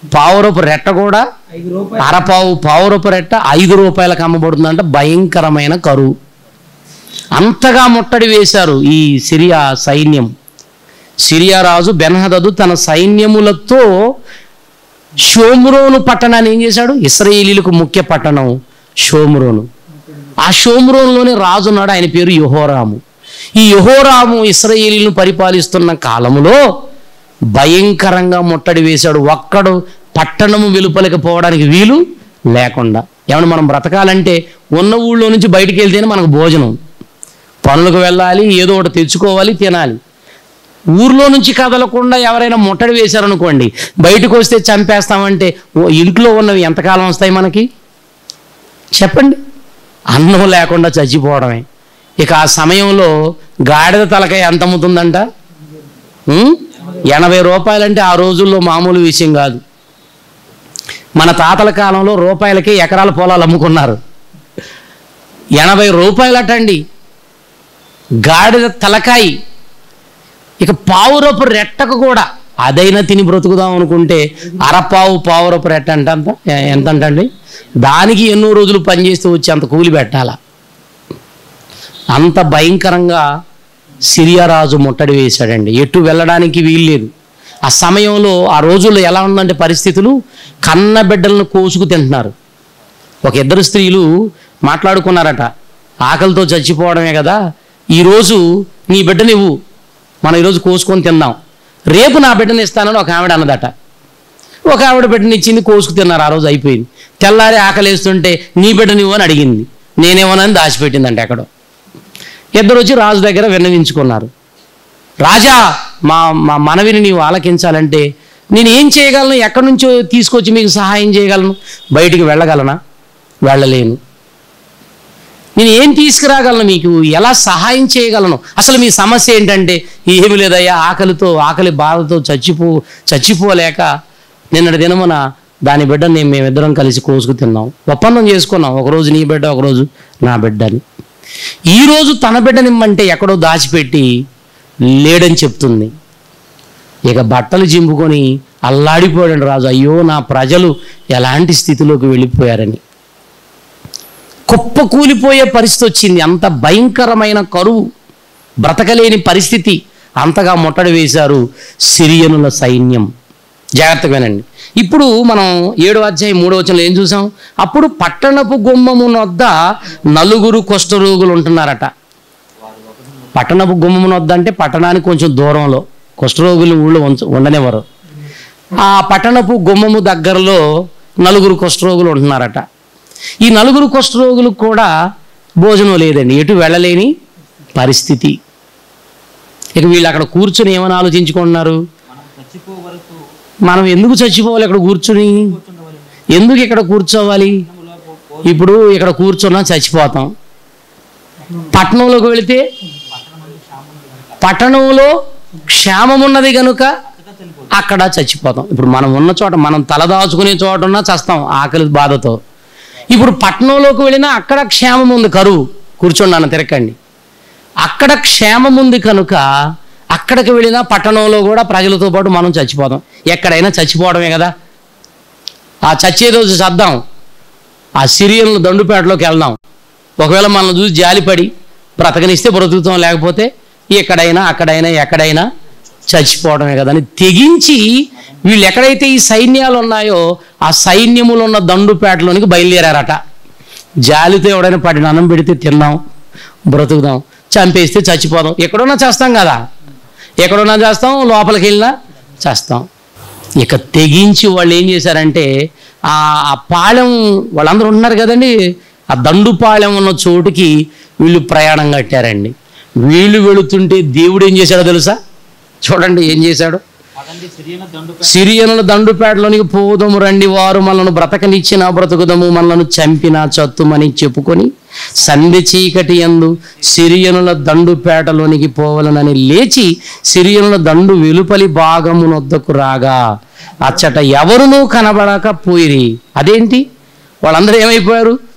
పావురపు రెట్ట కూడా ఐదు రూపాయలు అరపావు పావురపు రెట్ట ఐదు రూపాయలకు అమ్మబడుతుందంట భయంకరమైన కరువు అంతగా ముట్టడి వేశారు ఈ సిరియా సైన్యం సిరియా రాజు బెన్హదదు తన సైన్యములతో షోమ్రోను పట్టణాన్ని ఏం చేశాడు ఇస్రాయేలీలకు ముఖ్య పట్టణం షోమ్రోను ఆ షోమ్రోన్లోనే రాజు ఉన్నాడు ఆయన పేరు యహోరాము ఈ యహోరాము ఇస్రాయేలీలను పరిపాలిస్తున్న కాలములో భయంకరంగా ముట్టడి వేశాడు ఒక్కడు పట్టణము వెలుపలికి పోవడానికి వీలు లేకుండా ఏమన్నా మనం బ్రతకాలంటే ఉన్న ఊళ్ళో నుంచి బయటికి వెళ్తేనే మనకు భోజనం పనులకు వెళ్ళాలి ఏదో ఒకటి తెచ్చుకోవాలి తినాలి ఊర్లో నుంచి కదలకుండా ఎవరైనా ముట్టడి వేశారనుకోండి బయటకు వస్తే చంపేస్తామంటే ఓ ఇంట్లో ఉన్నవి ఎంతకాలం వస్తాయి మనకి చెప్పండి అన్నం లేకుండా చచ్చిపోవడమే ఇక ఆ సమయంలో గాడిద తలకాయ ఎంత అమ్ముతుందంట ఉం? ఎనభై రూపాయలంటే ఆ రోజుల్లో మామూలు విషయం కాదు మన తాతల కాలంలో రూపాయలకి ఎకరాల పొలాలు అమ్ముకున్నారు ఎనభై రూపాయలటండి గాడిద తలకాయి ఇక పావురపు రెట్టకు కూడా అదైనా తిని బ్రతుకుదాం అనుకుంటే అరపావు పావురపు రెట్ట అంటే అంత ఎ- ఎంత అంటండి దానికి ఎన్నో రోజులు పనిచేస్తూ వచ్చి అంత కూలి పెట్టాల అంత భయంకరంగా సిరియా రాజు ముట్టడి వేశాడండి ఎటు వెళ్ళడానికి వీల్లేదు ఆ సమయంలో ఆ రోజుల్లో ఎలా ఉందంటే పరిస్థితులు కన్న బిడ్డలను కోసుకు తింటున్నారు ఒక ఇద్దరు స్త్రీలు మాట్లాడుకున్నారట ఆకలితో చచ్చిపోవడమే కదా ఈరోజు నీ బిడ్డ నువ్వు మనం ఈరోజు కోసుకొని తిందాం రేపు నా బిడ్డని ఇస్తానని ఒక ఆవిడ అన్నదట ఒక ఆవిడ బిడ్డని ఇచ్చింది కోసుకు తిన్నారు ఆ రోజు అయిపోయింది తెల్లారి ఆకలేస్తుంటే నీ బిడ్డ నువ్వు అని అడిగింది నేనేమోనని దాచిపెట్టిందంట ఎక్కడో ఇద్దరు వచ్చి రాజు దగ్గర విన్నవించుకున్నారు రాజా మా మా మనవిని నీవు ఆలకించాలంటే నేను ఏం చేయగలను ఎక్కడి నుంచో తీసుకొచ్చి మీకు సహాయం చేయగలను బయటికి వెళ్ళగలనా వెళ్ళలేను నేను ఏం తీసుకురాగలను మీకు ఎలా సహాయం చేయగలను అసలు మీ సమస్య ఏంటంటే ఏమి లేదయ్యా ఆకలితో ఆకలి బాధతో చచ్చిపో చచ్చిపోలేక నిన్నటి దినమున దాని బిడ్డ నేను మేమిద్దరం కలిసి కోసుకు తిన్నాం ఒప్పందం చేసుకున్నాం ఒకరోజు నీ బిడ్డ ఒకరోజు నా బిడ్డ అని ఈరోజు తన బిడ్డనిమ్మంటే ఎక్కడో దాచిపెట్టి లేడని చెప్తుంది ఇక బట్టలు చింపుకొని అల్లాడిపోయాడు రాజు అయ్యో నా ప్రజలు ఎలాంటి స్థితిలోకి వెళ్ళిపోయారని కుప్ప కూలిపోయే పరిస్థితి వచ్చింది అంత భయంకరమైన కరువు బ్రతకలేని పరిస్థితి అంతగా ముట్టడి వేశారు సిరియనుల సైన్యం జాగ్రత్తగా వినండి ఇప్పుడు మనం ఏడో అధ్యాయం మూడో వచనంలో ఏం చూసాం అప్పుడు పట్టణపు గుమ్మమునొద్ద నలుగురు కుష్ఠరోగులు ఉంటున్నారట పట్టణపు గుమ్మమునొద్ద అంటే పట్టణానికి కొంచెం దూరంలో కుష్ఠరోగులు ఊళ్ళో ఉంచ ఉండనివ్వరు ఆ పట్టణపు గుమ్మము దగ్గరలో నలుగురు కుష్ఠరోగులు ఉంటున్నారట ఈ నలుగురు కుష్ఠరోగులకు కూడా భోజనం లేదండి ఎటు వెళ్ళలేని పరిస్థితి ఇక వీళ్ళు అక్కడ కూర్చొని ఏమని ఆలోచించుకుంటున్నారు మనం చచ్చిపో వరకు మనం ఎందుకు చచ్చిపోవాలి ఇక్కడ కూర్చుని కూర్చుండవలెను. ఎందుకు ఇక్కడ కూర్చోవాలి పట్టణములో పో- పో- ఇప్పుడు ఇక్కడ కూర్చున్నా చచ్చిపోతాం పట్టణంలోకి వెళితే పట్టణంలో క్షేమం ఉన్నది కనుక చక్కగా చనిపోదు. అక్కడ చచ్చిపోతాం ఇప్పుడు మనం ఉన్న చోట మనం తలదాచుకునే చోట ఉన్నా చస్తాం ఆకలి బాధతో ఇప్పుడు పట్టణంలోకి వెళ్ళినా అక్కడ క్షేమం ఉంది కరువు కూర్చోండి తిరగండి అక్కడ క్షేమం ఉంది కనుక అక్కడికి వెళ్ళినా పట్టణంలో కూడా ప్రజలతో పాటు మనం చచ్చిపోతాం ఎక్కడైనా చచ్చిపోవడమే కదా ఆ చచ్చే రోజు చద్దాం ఆ సిరియన్లు దండుపేటలోకి వెళ్దాం ఒకవేళ మనం చూసి జాలిపడి బ్రతకనిస్తే బ్రతుకుతాం లేకపోతే ఎక్కడైనా అక్కడైనా ఎక్కడైనా చచ్చిపోవడమే కదా అని తెగించి వీళ్ళు ఎక్కడైతే ఈ సైన్యాలు ఉన్నాయో ఆ సైన్యములు ఉన్న దండుపేటలోనికి బయలుదేరారట జాలితో ఎవడైనా పడిన అన్నం పెడితే తిందాం బ్రతుకుదాం చంపేస్తే చచ్చిపోదాం ఎక్కడున్నా చేస్తాం కదా ఎక్కడున్నా చేస్తాం లోపలికి వెళ్ళినా చేస్తాం ఇక తెగించి వాళ్ళు ఏం చేశారంటే ఆ ఆ పాలెం వాళ్ళందరూ ఉన్నారు కదండి ఆ దండుపాలెం ఉన్న చోటుకి వీళ్ళు ప్రయాణం కట్టారండి వీళ్ళు వెళుతుంటే దేవుడు ఏం చేశాడో తెలుసా చూడండి ఏం చేశాడు పదండి సిరియన దండు సిరియనుల దండుపేటలోనికి పోదము రండి వారు మనల్ని బ్రతకనిచ్చిన బ్రతుకుదము మనల్ని చంపిన చత్తుమని చెప్పుకొని సంధి చీకటి ఎందు సిరియనుల దండుపేటలోనికి పోవలనని లేచి సిరియనుల దండు వెలుపలి భాగమునొద్దకు రాగా అచ్చట ఎవరునూ కనబడక పోయిరి అదేంటి వాళ్ళందరూ ఏమైపోయారు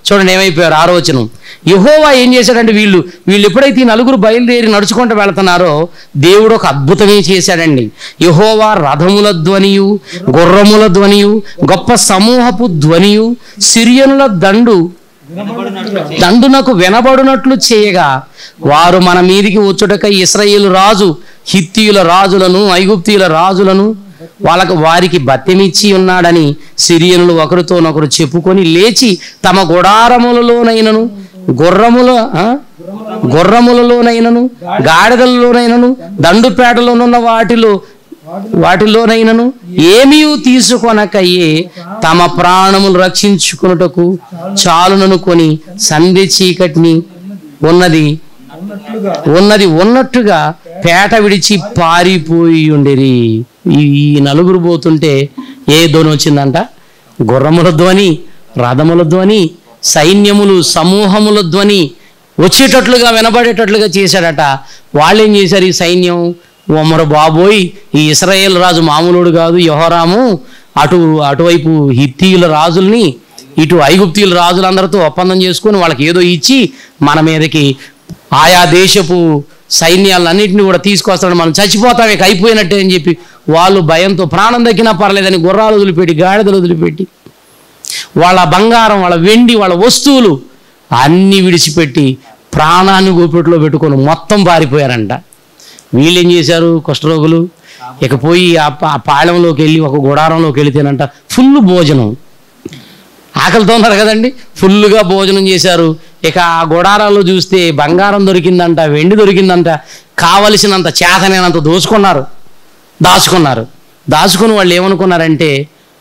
చూడండి ఏమైపోయారు ఆరోచనం యహోవా ఏం చేశాడంటే వీళ్ళు వీళ్ళు ఎప్పుడైతే ఈ నలుగురు బయలుదేరి నడుచుకుంటూ వెళ్తున్నారో దేవుడు ఒక అద్భుతమే చేశాడండి యహోవా రథముల ధ్వనియు గుర్రముల ధ్వనియు గొప్ప సమూహపు ధ్వనియు సిరియనుల దండు వినబడినట్లు దండునకు వినబడునట్లు చేయగా వారు మన మీదికి వచ్చుటకై ఇస్రాయేలు రాజు హిత్తీయుల రాజులను ఐగుప్తీయుల రాజులను వాళ్ళకు వారికి బత్తెమిచ్చి ఉన్నాడని సిరియనులు ఒకరితోనొకరు చెప్పుకొని లేచి తమ గుడారములలోనైనను గుర్రముల ఆ? గుర్రములలోనైనను గాడిదలలోనైనను దండుపేటలోనున్న వాటిలో వాటిలోనైనను ఏమీ తీసుకొనకయ్యే తమ ప్రాణములు రక్షించుకొనుటకు చాలుననుకొని సంధి చీకటిని ఉన్నది ఉన్నట్లుగా ఉన్నది ఉన్నట్టుగా పేట విడిచి పారిపోయి ఉండేరి ఈ ఈ నలుగురు పోతుంటే ఏ ధ్వని వచ్చిందంట గుర్రముల ధ్వని రథముల ధ్వని సైన్యములు సమూహముల ధ్వని వచ్చేటట్లుగా వినబడేటట్లుగా చేశాడట వాళ్ళు ఏం చేశారు ఈ సైన్యం ఒమ్మరు బాబోయ్ ఈ ఇస్రాయేల్ రాజు మామూలుడు కాదు యహోరాము అటు అటువైపు హిత్తీయుల రాజుల్ని ఇటు ఐగుప్తీయుల రాజులందరితో ఒప్పందం చేసుకొని వాళ్ళకి ఏదో ఇచ్చి మన మీదకి ఆయా దేశపు సైన్యాలన్నింటినీ కూడా తీసుకొస్తాడు మనం చచ్చిపోతాం ఇక అయిపోయినట్టే అని చెప్పి వాళ్ళు భయంతో ప్రాణం దక్కినా పర్లేదని గుర్రాలు వదిలిపెట్టి గాడిదలు వదిలిపెట్టి వాళ్ళ బంగారం వాళ్ళ వెండి వాళ్ళ వస్తువులు అన్నీ విడిచిపెట్టి ప్రాణాన్ని గోపెట్లో పెట్టుకొని మొత్తం పారిపోయారంట వీళ్ళు ఏం చేశారు కుష్ఠరోగులు ఇక పోయి ఆ పా- ఆ పాళెంలోకి వెళ్ళి ఒక గుడారంలోకి వెళితేనంట ఫుల్ భోజనం ఆకలితో ఉన్నారు కదండి ఫుల్గా భోజనం చేశారు ఇక ఆ గుడారాల్లో చూస్తే బంగారం దొరికిందంట వెండి దొరికిందంట కావలసినంత చేతనైనంత దోచుకున్నారు దాచుకున్నారు దాచుకుని వాళ్ళు ఏమనుకున్నారంటే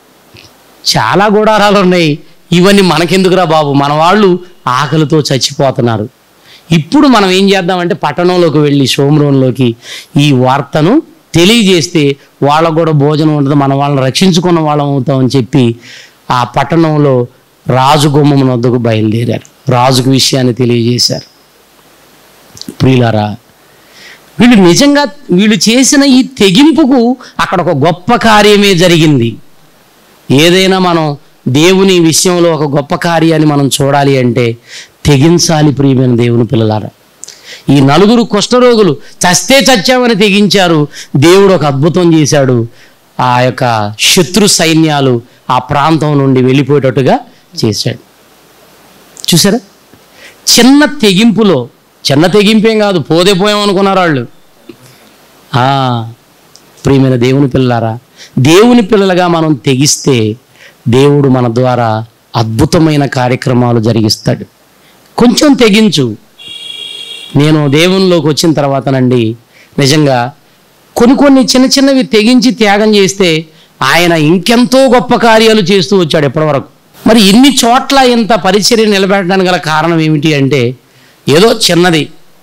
చాలా గుడారాలు ఉన్నాయి ఇవన్నీ మనకెందుకురా బాబు మన వాళ్ళు ఆకలితో చచ్చిపోతున్నారు ఇప్పుడు మనం ఏం చేద్దామంటే పట్టణంలోకి వెళ్ళి షోమ్రోన్లోకి ఈ వార్తను తెలియజేస్తే వాళ్ళకు కూడా భోజనం ఉంటుంది మన వాళ్ళని రక్షించుకున్న వాళ్ళం అవుతామని చెప్పి ఆ పట్టణంలో రాజు గుమ్మం వద్దకు బయలుదేరారు రాజుకు విషయాన్ని తెలియజేశారు ప్రియులారా వీళ్ళు నిజంగా వీళ్ళు చేసిన ఈ తెగింపుకు అక్కడ ఒక గొప్ప కార్యమే జరిగింది ఏదైనా మనం దేవుని విషయంలో ఒక గొప్ప కార్యాన్ని మనం చూడాలి అంటే తెగించాలి ప్రియమైన దేవుని పిల్లలారా ఈ నలుగురు కుష్ఠరోగులు చస్తే చచ్చామని తెగించారు దేవుడు ఒక అద్భుతం చేశాడు ఆ యొక్క శత్రు సైన్యాలు ఆ ప్రాంతం నుండి వెళ్ళిపోయేటట్టుగా చేశాడు చూసారా చిన్న తెగింపులో చిన్న తెగింపేం కాదు పోదే పోయాం అనుకున్నారు వాళ్ళు ఆ, ప్రియమైన దేవుని పిల్లలారా దేవుని పిల్లలుగా మనం తెగిస్తే దేవుడు మన ద్వారా అద్భుతమైన కార్యక్రమాలు జరిగిస్తాడు కొంచెం తెగించు నేను దేవునిలోకి వచ్చిన తర్వాతనండి నిజంగా కొన్ని కొన్ని చిన్న చిన్నవి తెగించి త్యాగం చేస్తే ఆయన ఇంకెంతో గొప్ప కార్యాలు చేస్తూ వచ్చాడు ఇప్పటివరకు మరి ఇన్ని చోట్ల ఇంత పరిచర్య నిలబెట్టడానికి గల కారణం ఏమిటి అంటే ఏదో చిన్నది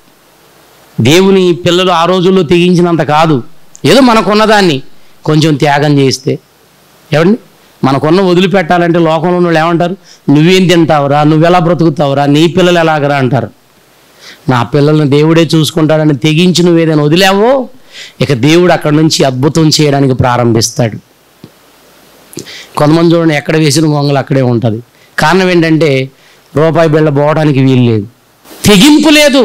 దేవుని పిల్లలు ఆ రోజుల్లో తెగించినంత కాదు ఏదో మనకున్నదాన్ని కొంచెం త్యాగం చేస్తే ఏమండి మనకున్న వదిలిపెట్టాలంటే లోకంలో ఉన్న వాళ్ళు ఏమంటారు నువ్వేం తింటావురా నువ్వెలా బ్రతుకుతావురా నీ పిల్లలు ఎలాగరా అంటారు నా పిల్లల్ని దేవుడే చూసుకుంటాడని తెగించి నువ్వు ఏదైనా వదిలావో ఇక దేవుడు అక్కడి నుంచి అద్భుతం చేయడానికి ప్రారంభిస్తాడు కొంతమంది చూడండి ఎక్కడ వేసిన గొంగలు అక్కడే ఉంటుంది కారణం ఏంటంటే రూపాయి బిళ్ళ పోవడానికి వీలు లేదు తెగింపు లేదు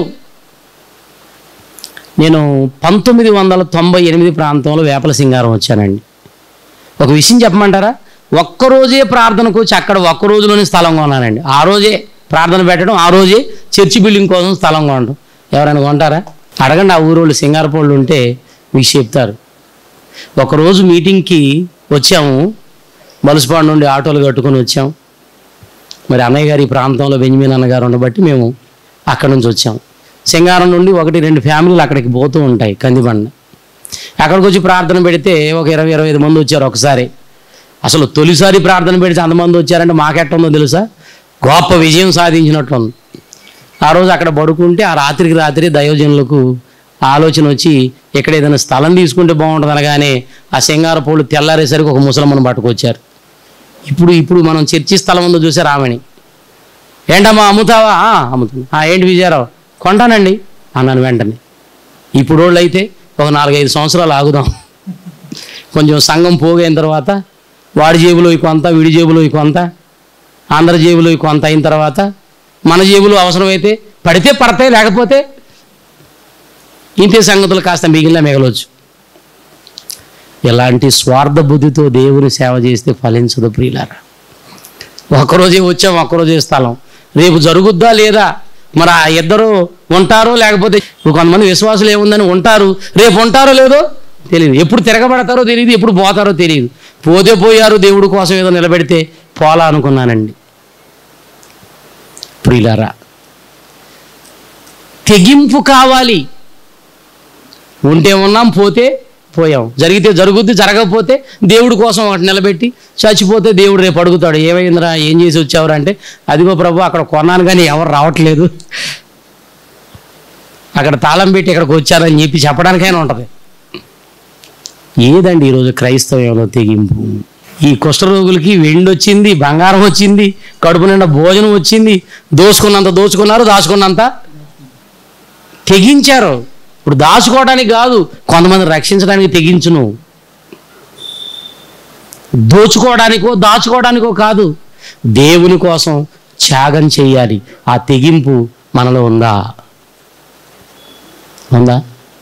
నేను పంతొమ్మిది వందల తొంభై ఎనిమిది ప్రాంతంలో వేపల సింగారం వచ్చానండి ఒక విషయం చెప్పమంటారా ఒక్కరోజే ప్రార్థనకు వచ్చి అక్కడ ఒక్క రోజులోనే స్థలం కొన్నానండి ఆ రోజే ప్రార్థన పెట్టడం ఆ రోజే చర్చి బిల్డింగ్ కోసం స్థలం కొనడం ఎవరైనా కొంటారా అడగండి ఆ ఊరోళ్ళు సింగారపోళ్ళు ఉంటే మీకు చెప్తారు ఒకరోజు మీటింగ్కి వచ్చాము బలుసుపాడు నుండి ఆటోలు కట్టుకొని వచ్చాం మరి అన్నయ్య గారి ఈ ప్రాంతంలో బెంజమిన్ అన్నగారు ఉండబట్టి మేము అక్కడి నుంచి వచ్చాం సింగారం నుండి ఒకటి రెండు ఫ్యామిలీలు అక్కడికి పోతూ ఉంటాయి కందిబండ అక్కడికి వచ్చి ప్రార్థన పెడితే ఒక ఇరవై ఇరవై ఐదు మంది వచ్చారు ఒకసారి అసలు తొలిసారి ప్రార్థన పెడితే అంతమంది వచ్చారంటే మాకెట్టుందో తెలుసా గొప్ప విజయం సాధించినట్టుంది ఆ రోజు అక్కడ పడుకుంటే ఆ రాత్రికి రాత్రి దయోజనులకు ఆలోచన వచ్చి ఇక్కడ ఏదైనా స్థలం తీసుకుంటే బాగుంటుంది అనగానే ఆ సింగారపోళ్ళు తెల్లారేసరికి ఒక ముసలమ్మను పట్టుకొచ్చారు ఇప్పుడు ఇప్పుడు మనం చర్చి స్థలం ఉందో చూసారు ఆమెని ఏంటమ్మా అమ్ముతావా "ఆ, అమ్ముతాను "ఆ, ఏంటి విజయరావు కొంటానండి అన్నాను వెంటనే ఇప్పుడు వాళ్ళు అయితే ఒక నాలుగైదు సంవత్సరాలు ఆగుదాం కొంచెం సంఘం పోగైన తర్వాత వాడి జేబులో కొంత వీడి జేబులో కొంత ఆంధ్ర జేబులో కొంత అయిన తర్వాత మన జేబులో అవసరమైతే పడితే పడతాయి లేకపోతే ఇంతే సంగతులు కాస్త మిగిలిన మిగలవచ్చు ఇలాంటి స్వార్థ బుద్ధితో దేవుని సేవ చేస్తే ఫలించదు ప్రియులారా ఒక్కరోజే వచ్చాం ఒక్కరోజే స్థలం రేపు జరుగుద్దా లేదా మరి ఆ ఇద్దరు ఉంటారో లేకపోతే ఇప్పుడు కొంతమంది విశ్వాసులు ఏముందని ఉంటారు రేపు ఉంటారో లేదో తెలియదు ఎప్పుడు తిరగబడతారో తెలియదు ఎప్పుడు పోతారో తెలియదు పోతే పోయారు దేవుడి కోసం ఏదో నిలబెడితే పోలా అనుకున్నానండి ప్రియులారా తెగింపు కావాలి ఉంటే ఉన్నాం పోతే పోయాం జరిగితే జరుగుద్ది జరగకపోతే దేవుడి కోసం ఒకటి నిలబెట్టి చచ్చిపోతే దేవుడు రేపు అడుగుతాడు ఏమైందిరా ఏం చేసి వచ్చావురా అంటే అదిగో ప్రభు అక్కడ కొన్నాను కానీ ఎవరు రావట్లేదు అక్కడ తాళం పెట్టి ఇక్కడికి వచ్చారని చెప్పి చెప్పడానికైనా ఉంటుంది ఏదండి ఈరోజు క్రైస్తవంలో తెగింపు ఈ కుష్ఠరోగులకి వెండి వచ్చింది బంగారం వచ్చింది కడుపు నిండా భోజనం వచ్చింది దోచుకున్నంత దోచుకున్నారు దాచుకున్నంత తెగించారు ఇప్పుడు దాచుకోవడానికి కాదు కొంతమంది రక్షించడానికి తెగించును దోచుకోవడానికో దాచుకోవడానికో కాదు దేవుని కోసం త్యాగం చేయాలి ఆ తెగింపు మనలో ఉందా ఉందా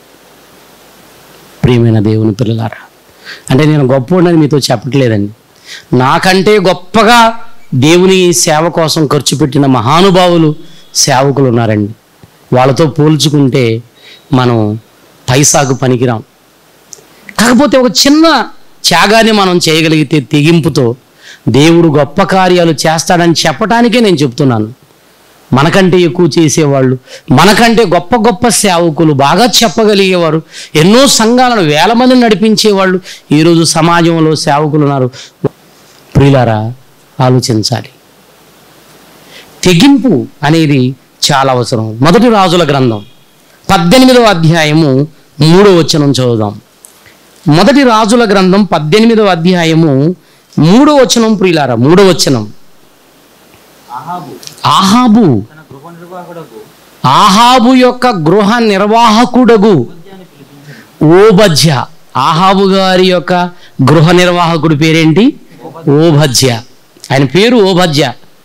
ప్రియమైన దేవుని పిల్లలారా అంటే నేను గొప్ప మీతో చెప్పట్లేదండి నాకంటే గొప్పగా దేవుని సేవ కోసం ఖర్చు పెట్టిన మహానుభావులు సేవకులు ఉన్నారండి వాళ్ళతో పోల్చుకుంటే మనం పైసాకు పనికిరాం కాకపోతే ఒక చిన్న త్యాగాన్ని మనం చేయగలిగితే తెగింపుతో దేవుడు గొప్ప కార్యాలు చేస్తాడని చెప్పడానికే నేను చెప్తున్నాను మనకంటే ఎక్కువ చేసేవాళ్ళు మనకంటే గొప్ప గొప్ప సేవకులు బాగా చెప్పగలిగేవారు ఎన్నో సంఘాలను వేల మందిని నడిపించేవాళ్ళు ఈరోజు సమాజంలో సేవకులు ఉన్నారు ప్రియులారా ఆలోచించాలి తెగింపు అనేది చాలా అవసరం మొదటి రాజుల గ్రంథం పద్దెనిమిదవ అధ్యాయము మూడో వచనం చదువుదాం మొదటి రాజుల గ్రంథం పద్దెనిమిదవ అధ్యాయము మూడో వచనం ప్రియులారా మూడో వచనం ఆహాబు ఆహాబు తన గృహ నిర్వాహకుడకు ఆహాబు యొక్క గృహ నిర్వాహకుడగు ఉద్యాన్ని పిలిపించను ఓబజ్య ఆహాబు గారి యొక్క గృహ నిర్వాహకుడి పేరేంటి ఓభజ్య ఆయన పేరు ఓభజ్య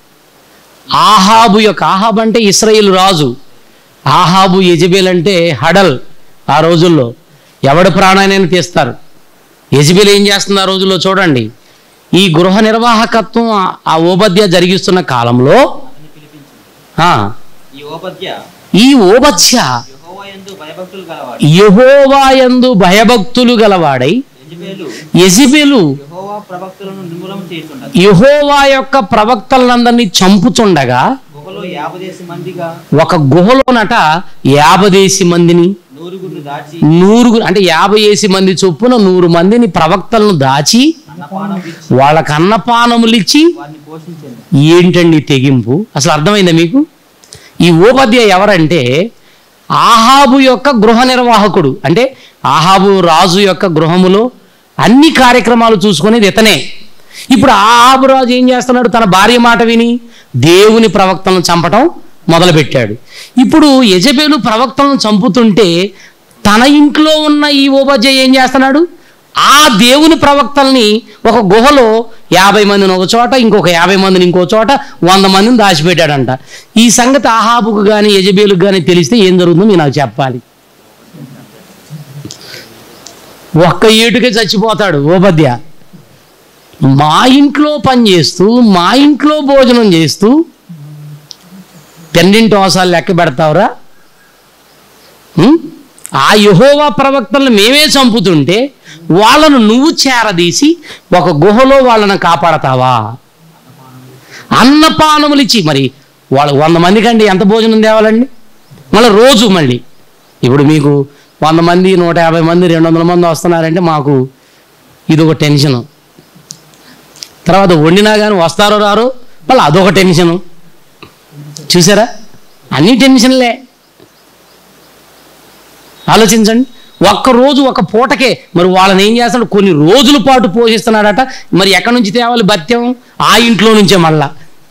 ఆహాబు యొక్క ఆహాబు అంటే ఇస్రాయేల్ రాజు ఆహాబు యజబేల్ అంటే హడల్ ఆ రోజుల్లో ఎవడి ప్రాణాన్ని తీస్తారు యజబేల్ ఏం చేస్తుంది ఆ రోజుల్లో చూడండి ఈ గృహ నిర్వాహకత్వం ఆ- ఆ ఓబద్య జరిగిస్తున్న కాలంలో అతన్ని పిలిపించను ఆ, ఈ ఓపద్య ఈ ఓబజ్య యెహోవాయందు భయభక్తులు గలవాడు యహోవాయందు భయభక్తులు గలవాడై యెజబేలు యెజిబెలు యెహోవా ప్రవక్తలను నిర్మూలన చేస్తుండగా యహోవా యొక్క ప్రవక్తలందరినీ చంపుచుండగా గుహలో యాభదేసి మందిగా ఒక గుహలోనట యాభదేసి మందిని నూరుగురు దాచి నూరుగురు అంటే యాభై ఏసి మంది చొప్పున నూరు మందిని ప్రవక్తలను దాచి అన్నపానం ఇచ్చి వాళ్ళకి అన్నపానములిచ్చి వారిని పోషించండి ఏంటండి తెగింపు అసలు అర్థమైందా మీకు ఈ ఓపధ్య ఎవరంటే ఆహాబు యొక్క గృహ నిర్వాహకుడు అంటే ఆహాబు రాజు యొక్క గృహములో అన్ని కార్యక్రమాలు చూసుకునేది ఇతనే ఇప్పుడు ఆహాబు రాజు ఏం చేస్తున్నాడు తన భార్య మాట విని దేవుని ప్రవక్తలను చంపటం మొదలుపెట్టాడు ఇప్పుడు యజబేలు ప్రవక్తలను చంపుతుంటే తన ఇంట్లో ఉన్న ఈ ఓబజ్య ఏం చేస్తున్నాడు ఆ దేవుని ప్రవక్తల్ని ఒక గుహలో యాభై మందిని ఒక చోట ఇంకొక యాభై మందిని ఇంకో చోట వంద మందిని దాచిపెట్టాడంట ఈ సంగతి ఆహాబుకు కానీ యజబేలుకు కానీ తెలిస్తే ఏం జరుగుతుందో మీరు నాకు చెప్పాలి ఒక్క ఏటుకే చచ్చిపోతాడు ఓపద్య మా ఇంట్లో పని చేస్తూ మా ఇంట్లో భోజనం చేస్తూ పెండింటి అవసరాలు లెక్క పెడతావురా ఉం? ఆ యహోవా ప్రవక్తలను మేమే చంపుతుంటే వాళ్ళను నువ్వు చేరదీసి ఒక గుహలో వాళ్ళని కాపాడతావా అన్నపానములు ఇచ్చి మరి వాళ్ళు వంద మంది కంటే ఎంత భోజనం తేవాలండి మళ్ళీ రోజు మళ్ళీ ఇప్పుడు మీకు వంద మంది నూట యాభై మంది రెండు వందల మంది వస్తున్నారంటే మాకు ఇది ఒక టెన్షను తర్వాత వండినా కానీ వస్తారో రారో మళ్ళీ అదొక టెన్షను చూసారా అన్ని టెన్షన్లే ఆలోచించండి ఒక్క రోజు ఒక పూటకే మరి వాళ్ళని ఏం చేస్తాడు కొన్ని రోజుల పాటు పోషిస్తున్నాడట మరి ఎక్కడి నుంచి తేవాలి భత్యం ఆ ఇంట్లో నుంచే మళ్ళా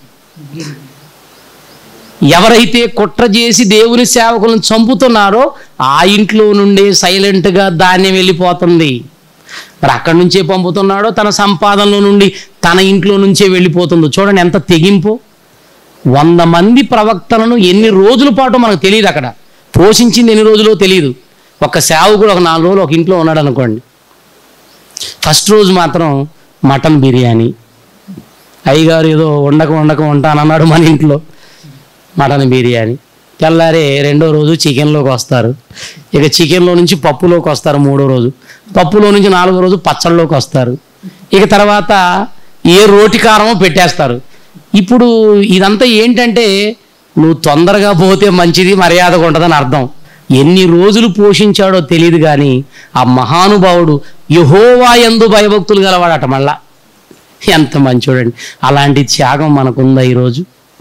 ఎవరైతే కుట్ర చేసి దేవుని సేవకులను చంపుతున్నారో ఆ ఇంట్లో నుండే సైలెంట్గా ధాన్యం వెళ్ళిపోతుంది మరి అక్కడి నుంచే పంపుతున్నాడో తన సంపాదనలో నుండి తన ఇంట్లో నుంచే వెళ్ళిపోతుందో చూడండి ఎంత తెగింపు వంద మంది ప్రవక్తలను ఎన్ని రోజుల పాటు మనకు తెలియదు అక్కడ పోషించింది ఎన్ని రోజులో తెలియదు ఒక సేవకుడు ఒక నాలుగు రోజులు ఒక ఇంట్లో ఉన్నాడు అనుకోండి ఫస్ట్ రోజు మాత్రం మటన్ బిర్యానీ అయ్యగారు ఏదో వండక వండక ఉంటానన్నాడు మన ఇంట్లో మటన్ బిర్యానీ తెల్లారే రెండో రోజు చికెన్లోకి వస్తారు ఇక చికెన్లో నుంచి పప్పులోకి వస్తారు మూడో రోజు పప్పులో నుంచి నాలుగో రోజు పచ్చళ్ళలోకి వస్తారు ఇక తర్వాత ఏ రోటి కారమో పెట్టేస్తారు ఇప్పుడు ఇదంతా ఏంటంటే నువ్వు తొందరగా పోతే మంచిది మర్యాదగా ఉంటుందని అర్థం ఎన్ని రోజులు పోషించాడో తెలియదు కానీ ఆ మహానుభావుడు యహోవా ఎందు భయభక్తులు గలవాడట మళ్ళా ఎంత మంచోడండి అలాంటి త్యాగం మనకుందా ఈరోజు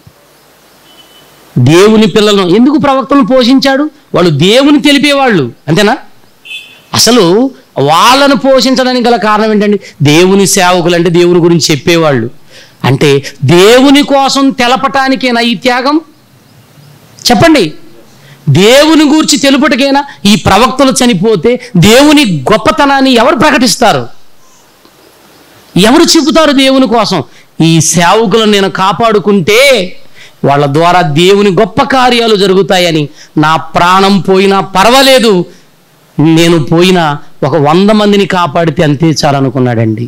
దేవుని పిల్లలను ఎందుకు ప్రవక్తలను పోషించాడు వాళ్ళు దేవుని తెలిపేవాళ్ళు అంతేనా అసలు వాళ్ళను పోషించడానికి గల కారణం ఏంటండి దేవుని సేవకులు అంటే దేవుని గురించి చెప్పేవాళ్ళు అంటే దేవుని కోసం తెలపటానికేనా ఈ త్యాగం చెప్పండి దేవుని గూర్చి తెలుపుటకైనా ఈ ప్రవక్తలు చనిపోతే దేవుని గొప్పతనాన్ని ఎవరు ప్రకటిస్తారు ఎవరు చెబుతారు దేవుని కోసం ఈ సేవకులను నేను కాపాడుకుంటే వాళ్ళ ద్వారా దేవుని గొప్ప కార్యాలు జరుగుతాయని నా ప్రాణం పోయినా పర్వాలేదు నేను పోయినా ఒక వంద మందిని కాపాడితే అంతే చాలనుకున్నాడండి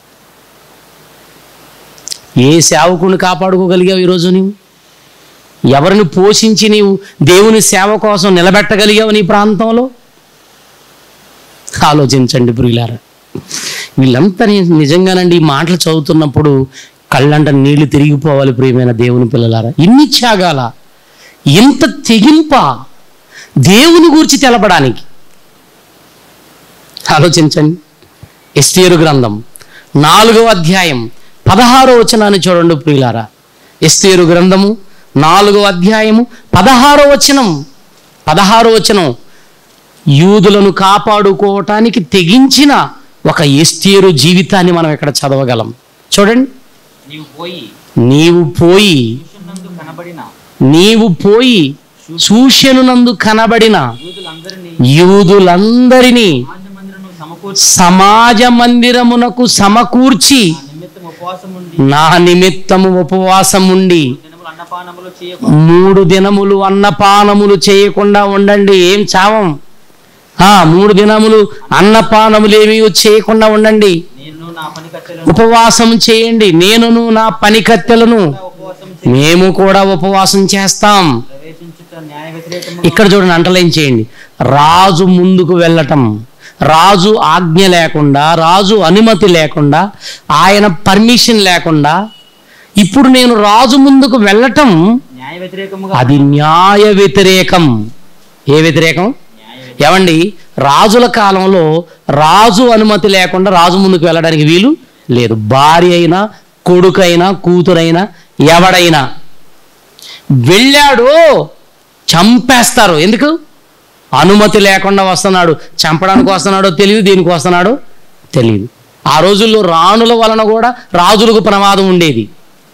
ఏ సేవకుని కాపాడుకోగలిగావు ఈరోజు నీవు ఎవరిని పోషించి నీవు దేవుని సేవ కోసం నిలబెట్టగలిగావు నీ ప్రాంతంలో ఆలోచించండి ప్రియులారా వీళ్ళంతా ని- నిజంగానండి ఈ మాటలు చదువుతున్నప్పుడు కళ్ళంట నీళ్లు తిరిగిపోవాలి ప్రియమైన దేవుని పిల్లలారా ఇన్ని త్యాగాల ఇంత తెగింప దేవుని గురించి తెలపడానికి ఆలోచించండి ఎస్తేరు గ్రంథం నాలుగవ అధ్యాయం పదహారో వచనాన్ని చూడండి ప్రియులారా ఎస్తేరు గ్రంథము నాలుగవ అధ్యాయము పదహారో వచనం పదహారో వచనం యూదులను కాపాడుకోవటానికి తెగించిన ఒక ఎస్తేరు జీవితాన్ని మనం ఇక్కడ చదవగలం చూడండి నీవు పోయి నీవు పోయి చూసినందు కనబడిన నీవు పోయి సూష్యనునందు కనబడిన యూదులందరినీ యూదులందరినీ సమాజ మందిరము సమకూర్చి సమాజ మందిరమునకు సమకూర్చి ఆ నిమిత్తం ఉపవాసం ఉండి నా నిమిత్తము ఉపవాసం ఉండి దినములు అన్నపానములు చేయకుండా మూడు దినములు అన్నపానములు చేయకుండా ఉండండి ఏం చావం ఆ మూడు దినములు అన్నపానములు ఏమీ చేయకుండా ఉండండి నేను నా పని కట్టెలను ఉపవాసం చేయండి నేనును నా పనికత్తెలను ఉపవాసం చేసి మేము కూడా ఉపవాసం చేస్తాం ప్రవేశించుట న్యాయ వ్యతిరేకము ఇక్కడ చూడండి అంటలేం చేయండి రాజు ముందుకు వెళ్ళటం రాజు ఆజ్ఞ లేకుండా రాజు అనుమతి లేకుండా ఆయన పర్మిషన్ లేకుండా ఇప్పుడు నేను రాజు ముందుకు వెళ్ళటం న్యాయ వ్యతిరేకముగా అది న్యాయ వ్యతిరేకం ఏ వ్యతిరేకం న్యాయ ఏమండి రాజుల కాలంలో రాజు అనుమతి లేకుండా రాజు ముందుకు వెళ్ళడానికి వీలు లేదు భార్య అయినా కొడుకైనా కూతురైనా ఎవడైనా వెళ్ళాడు చంపేస్తారు ఎందుకు అనుమతి లేకుండా వస్తున్నాడు చంపడానికి వస్తున్నాడో తెలియదు దేనికి వస్తున్నాడో తెలియదు ఆ రోజుల్లో రాణుల వలన కూడా రాజులకు ప్రమాదం ఉండేది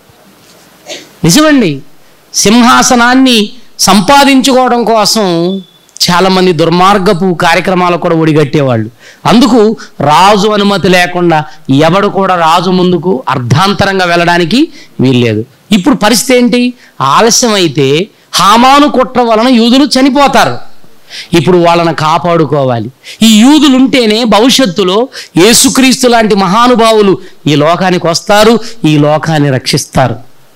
నిజమండి సింహాసనాన్ని సంపాదించుకోవడం కోసం చాలామంది దుర్మార్గపు కార్యక్రమాలకు కూడా ఒడిగట్టేవాళ్ళు అందుకు రాజు అనుమతి లేకుండా ఎవడు కూడా రాజు ముందుకు అర్ధాంతరంగా వెళ్ళడానికి వీల్లేదు ఇప్పుడు పరిస్థితి ఏంటి ఆలస్యం అయితే హామాను కుట్ర వలన యూదులు చనిపోతారు ఇప్పుడు వాళ్ళని కాపాడుకోవాలి ఈ యూదులు ఉంటేనే భవిష్యత్తులో యేసుక్రీస్తు లాంటి మహానుభావులు ఈ లోకానికి వస్తారు ఈ లోకాన్ని రక్షిస్తారు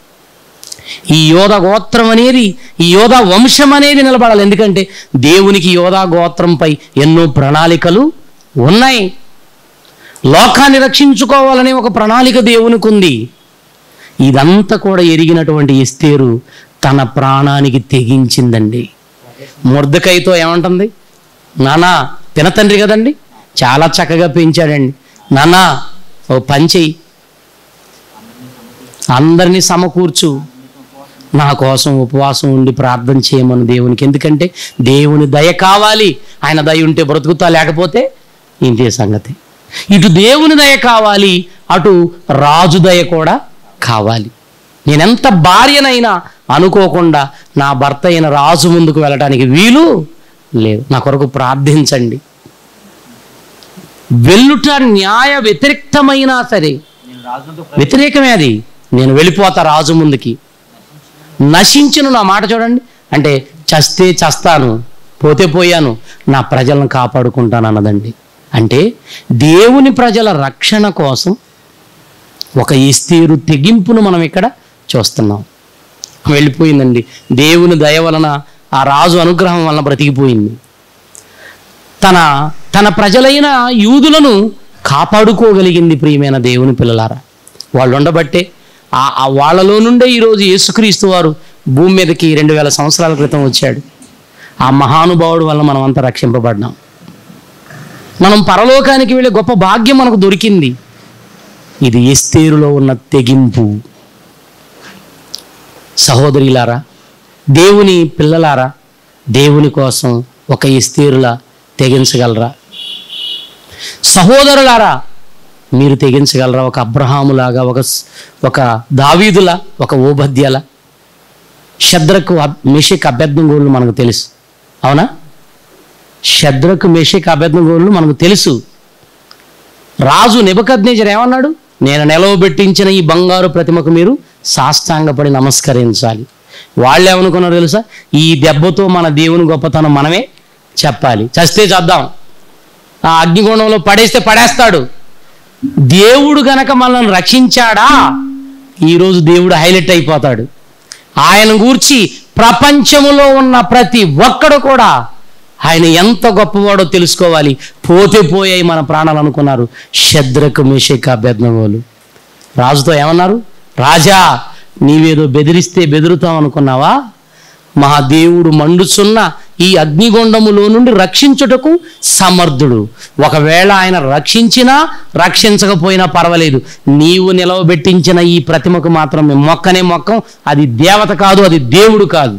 ఈ యోధ గోత్రం అనేది ఈ యోధ వంశం అనేది నిలబడాలి ఎందుకంటే దేవునికి యోధా గోత్రంపై ఎన్నో ప్రణాళికలు ఉన్నాయి లోకాన్ని రక్షించుకోవాలనే ఒక ప్రణాళిక దేవునికి ఉంది ఇదంతా కూడా ఎరిగినటువంటి ఎస్తేరు తన ప్రాణానికి తెగించిందండి ముర్దకైతో ఏమంటుంది నానా తినతండ్రి కదండి చాలా చక్కగా పెంచాడండి నానా ఓ పని చెయ్యి అందరినీ సమకూర్చు నా కోసం ఉపవాసం ఉండి ప్రార్థన చేయమను దేవునికి ఎందుకంటే దేవుని దయ కావాలి ఆయన దయ ఉంటే బ్రతుకుతా లేకపోతే ఇంతే సంగతి ఇటు దేవుని దయ కావాలి అటు రాజు దయ కూడా కావాలి నేనెంత భార్యనైనా అనుకోకుండా నా భర్త అయిన రాజు ముందుకు వెళ్ళడానికి వీలు లేదు నా కొరకు ప్రార్థించండి వెల్లుట న్యాయ వ్యతిరేక్తమైనా సరే నేను నేను రాజులతో వ్యతిరేకమే అది నేను వెళ్ళిపోతా రాజు ముందుకి నశించును నా మాట చూడండి అంటే చస్తే చస్తాను పోతే పోయాను నా ప్రజలను కాపాడుకుంటాను అన్నదండి అంటే దేవుని ప్రజల రక్షణ కోసం ఒక ఇస్తీరు తెగింపును మనం ఇక్కడ చూస్తున్నాం వెళ్ళిపోయిందండి దేవుని దయ వలన ఆ రాజు అనుగ్రహం వలన బ్రతికిపోయింది తన తన ప్రజలైన యూదులను కాపాడుకోగలిగింది ప్రియమైన దేవుని పిల్లలారా వాళ్ళు ఉండబట్టే ఆ ఆ వాళ్ళలో నుండే ఈరోజు యేసుక్రీస్తు వారు భూమి మీదకి రెండు వేల సంవత్సరాల క్రితం వచ్చాడు ఆ మహానుభావుడు వల్ల మనం అంతా రక్షింపబడ్డాం మనం పరలోకానికి వెళ్ళే గొప్ప భాగ్యం మనకు దొరికింది ఇది ఎస్తేరులో ఉన్న తెగింపు సహోదరిలారా దేవుని పిల్లలారా దేవుని కోసం ఒక ఎస్తేరులా తెగించగలరా సహోదరులారా మీరు తెగించగలరా ఒక అబ్రహాములాగా ఒక స్- ఒక దావీదులా ఒక ఓబద్యల శద్రకు మెషిక్ అభ్యర్థం మనకు తెలుసు అవునా శద్రకు మెషిక్ అభ్యర్థం మనకు తెలుసు రాజు నిబద్నేజర్ ఏమన్నాడు నేను నిలవబెట్టించిన ఈ బంగారు ప్రతిమకు మీరు సాష్టాంగపడి నమస్కరించాలి వాళ్ళు ఏమనుకున్నారో తెలుసా ఈ దెబ్బతో మన దేవుని గొప్పతనం మనమే చెప్పాలి చస్తే చేద్దాం ఆ అగ్నిగుండంలో పడేస్తే పడేస్తాడు దేవుడు గనక మనల్ని రక్షించాడా ఈరోజు దేవుడు హైలైట్ అయిపోతాడు ఆయన గూర్చి ప్రపంచములో ఉన్న ప్రతి ఒక్కడు కూడా ఆయన ఎంత గొప్పవాడో తెలుసుకోవాలి పోతే పోయాయి మన ప్రాణాలు అనుకున్నారు శద్రకు మేషక్ అభ్యర్థనగోలు రాజుతో ఏమన్నారు రాజా నీవేదో బెదిరిస్తే బెదురుతాం అనుకున్నావా మా దేవుడు మండుచున్న ఈ అగ్నిగుండములో నుండి రక్షించుటకు సమర్థుడు ఒకవేళ ఆయన రక్షించినా రక్షించకపోయినా పర్వాలేదు నీవు నిలవబెట్టించిన ఈ ప్రతిమకు మాత్రం మేము మొక్కనే మొక్కం అది దేవత కాదు అది దేవుడు కాదు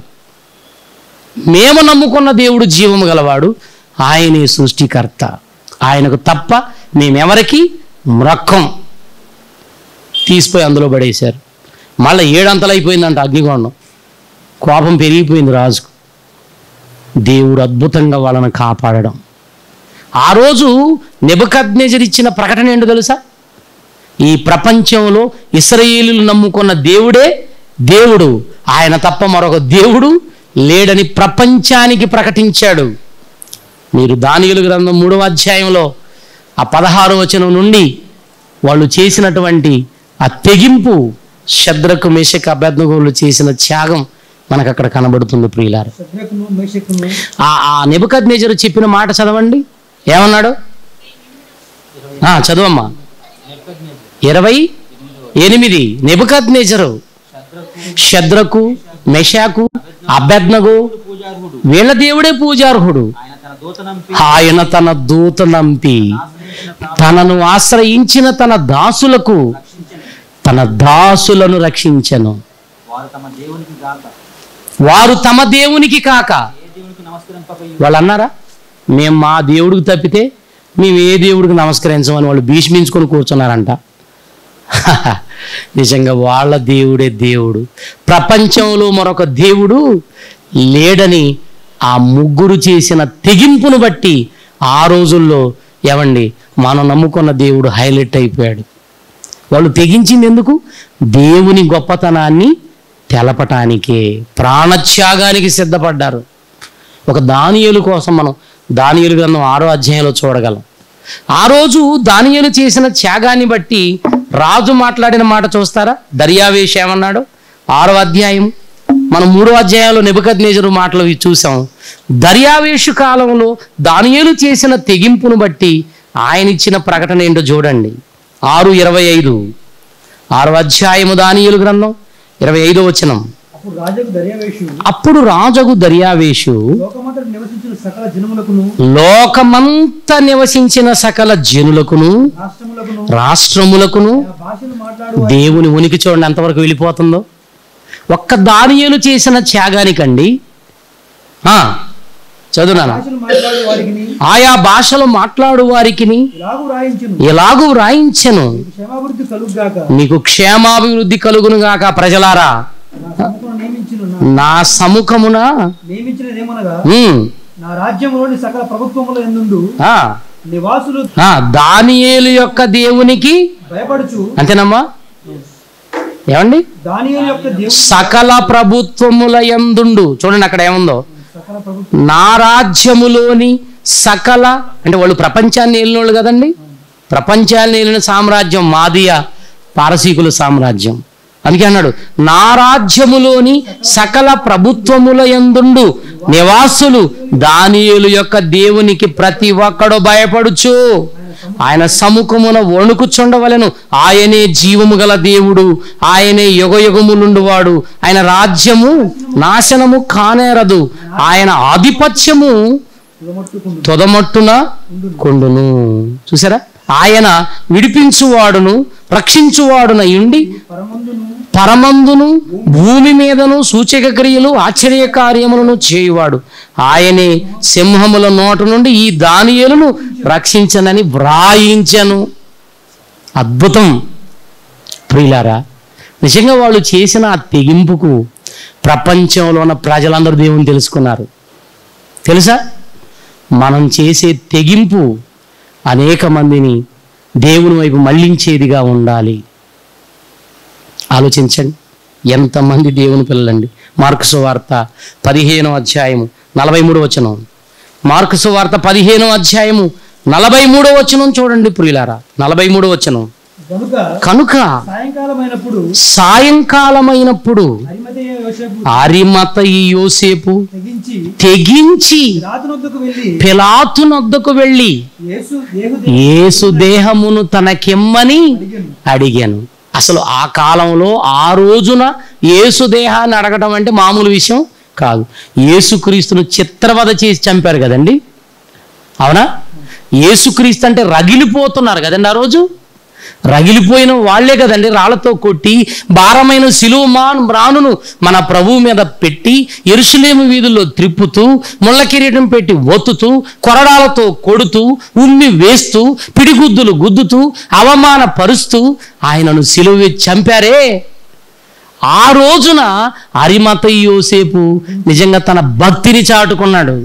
మేము నమ్ముకున్న దేవుడు జీవము గలవాడు ఆయనే సృష్టికర్త ఆయనకు తప్ప మేమెవరికి మ్రక్కం తీసిపోయి అందులో పడేశారు మళ్ళీ ఏడంతలు అయిపోయిందంట అగ్నిగుండం కోపం పెరిగిపోయింది రాజుకు దేవుడు అద్భుతంగా వాళ్ళని కాపాడడం ఆ రోజు నెబకద్నేజర్ ఇచ్చిన ప్రకటన ఏంటో తెలుసా ఈ ప్రపంచంలో ఇస్రాయేలీలు నమ్ముకున్న దేవుడే దేవుడు ఆయన తప్ప మరొక దేవుడు లేడని ప్రపంచానికి ప్రకటించాడు మీరు దానియులు గ్రంథం మూడవ అధ్యాయంలో ఆ పదహారు వచనం నుండి వాళ్ళు చేసినటువంటి ఆ తెగింపు శద్రకు మేషక అభ్యర్థగోళ్ళు చేసిన త్యాగం మనకు అక్కడ కనబడుతుంది ప్రియులారు శద్రకును మేషకును ఆ ఆ నెబుకద్ నేజరు చెప్పిన మాట చదవండి ఏమన్నాడు ఆ, చదవమ్మా ఇరవై ఎనిమిది నెబుకద్ నేజరు శద్రకు మెషాకు అభ్యర్థనగు పూజార్హుడు వీళ్ళ దేవుడే పూజార్హుడు ఆయన తన దూతనంపి ఆయన తన దూత నంపి ఆశ్రయించిన తనను ఆశ్రయించిన తన దాసులకు రక్షించను తన దాసులను రక్షించను వారు తమ దేవునికి గాక వారు తమ దేవునికి కాక ఏ దేవునికి నమస్కరింపకయు వాళ్ళు అన్నారా మేము మా దేవుడికి తప్పితే మేము ఏ దేవుడికి నమస్కరించమని వాళ్ళు భీష్మించుకొని కూర్చున్నారంట నిజంగా వాళ్ళ దేవుడే దేవుడు ప్రపంచంలో మరొక దేవుడు లేడని ఆ ముగ్గురు చేసిన తెగింపును బట్టి ఆ రోజుల్లో ఏమండి మనం నమ్ముకున్న దేవుడు హైలైట్ అయిపోయాడు వాళ్ళు తెగించింది ఎందుకు దేవుని గొప్పతనాన్ని తెలపటానికే ప్రాణత్యాగానికి సిద్ధపడ్డారు ఒక దానియేలు కోసం మనం దానియేలు గ్రంథం ఆరో అధ్యాయంలో చూడగలం ఆ రోజు దానియేలు చేసిన త్యాగాన్ని బట్టి రాజు మాట్లాడిన మాట చూస్తారా దర్యావేష్ ఏమన్నాడు ఆరో అధ్యాయం మనం మూడో అధ్యాయంలో నెబద్ మాటలు ఇవి చూసాం దర్యావేషు కాలంలో దానియేలు చేసిన తెగింపును బట్టి ఆయన ఇచ్చిన ప్రకటన ఏంటో చూడండి ఆరు ఇరవై ఐదు ఆరో అధ్యాయము దానియేలు గ్రంథం ఇరవై ఐదో వచనం అప్పుడు రాజుకు దర్యావేషు అప్పుడు రాజగు దర్యావేషు లోకమంతటి నివసించిన సకల జనములకును లోకమంత నివసించిన సకల జనులకును రాష్ట్రములకును రాష్ట్రములకును ఆ భాషలు మాట్లాడు దేవుని ఉనికి చూడండి ఎంతవరకు వెళ్ళిపోతుందో ఒక్క దానియేలు చేసిన త్యాగానికండి ఆ, చదువునానా భాషలు మాట్లాడు వారికి ఆయా భాషలు మాట్లాడు వారికి ఇలాగూ రాయించును ఎలాగూ వ్రాయించెను క్షమాభివృద్ధి కలుగుగాక మీకు క్షేమాభివృద్ధి కలుగునుగాక ప్రజలారా నా సముఖం నియమించును నా- నా సముఖమున నియమించినదేమనగా ఉమ్, నా రాజ్యంలోని సకల ప్రభుత్వముల ఎందుండు ఆ, నివాసులు ఆ, దానియేలు యొక్క దేవునికి భయపడుచు అంతేనమ్మా ఏమండి దానియేలు యొక్క దేవుడు సకల ప్రభుత్వముల యందుండు చూడండి అక్కడ ఏముందో సకల ప్రభుత్వం నా రాజ్యములోని సకల అంటే వాళ్ళు ప్రపంచాన్ని ఏలినోళ్ళు కదండి ప్రపంచాన్ని ఏలిన సామ్రాజ్యం మాదియా పారసీకుల సామ్రాజ్యం అందుకే అన్నాడు నా రాజ్యములోని సకల ప్రభుత్వముల యందుండు నివాసులు దానియేలు యొక్క దేవునికి ప్రతి ఒక్కడు భయపడుచు ఆయన సముఖమున వణుకుచుండవలెను ఆయనే జీవము గల దేవుడు ఆయనే యుగ యుగములుండువాడు ఆయన రాజ్యము నాశనము కానేరదు ఆయన ఆధిపత్యము తుదమట్టుకుండు తొదమట్టున కొండును చూసారా ఆయన విడిపించువాడును రక్షించువాడున ఉండి పరమందును పరమందును భూమి మీదను సూచక క్రియలు ఆశ్చర్య కార్యములను చేయువాడు ఆయనే సింహముల నోట నుండి ఈ దానియేలును రక్షించనని వ్రాయించను అద్భుతం ప్రియులారా నిజంగా వాళ్ళు చేసిన ఆ తెగింపుకు ప్రపంచంలో ఉన్న ప్రజలందరూ దేవుని తెలుసుకున్నారు తెలుసా మనం చేసే తెగింపు అనేక మందిని దేవుని వైపు మళ్ళించేదిగా ఉండాలి ఆలోచించండి ఎంతమంది దేవుని పిల్లలండి మార్కుసు వార్త పదిహేనో అధ్యాయము నలభై మూడో వచనం మార్కుసు వార్త పదిహేనో అధ్యాయము నలభై మూడో వచనం చూడండి ప్రియులారా నలభై మూడో వచనం కనుక కనుక సాయంకాలమైనప్పుడు సాయంకాలమైనప్పుడు అరిమతయ్య యోసేపు ఆరిమత ఈ యోసేపు తెగించి తెగించి రాతనొద్దకు వెళ్ళి పిలాతునొద్దకు వెళ్ళి యేసు దేహు యేసు దేహమును తనకిమ్మని అడిగాను అడిగాను అసలు ఆ కాలంలో ఆ రోజున యేసు దేహాన్ని అడగటం అంటే మామూలు విషయం కాదు యేసుక్రీస్తును చిత్రవద చేసి చంపారు కదండి అవునా యేసుక్రీస్తు అంటే రగిలిపోతున్నారు కదండి ఆ రోజు రగిలిపోయిన వాళ్ళే కదండి రాళ్లతో కొట్టి భారమైన సిలువ మాన్ రానును మన ప్రభువు మీద పెట్టి ఎరుసలేము వీధుల్లో త్రిప్పుతూ ముళ్ళ కిరీటం పెట్టి ఒత్తుతూ కొరడాలతో కొడుతూ ఉమ్మి వేస్తూ పిడిగుద్దులు గుద్దుతూ అవమానపరుస్తూ ఆయనను సిలువ వేసి చంపారే ఆ రోజున అరిమత యోసేపు నిజంగా తన భక్తిని చాటుకున్నాడు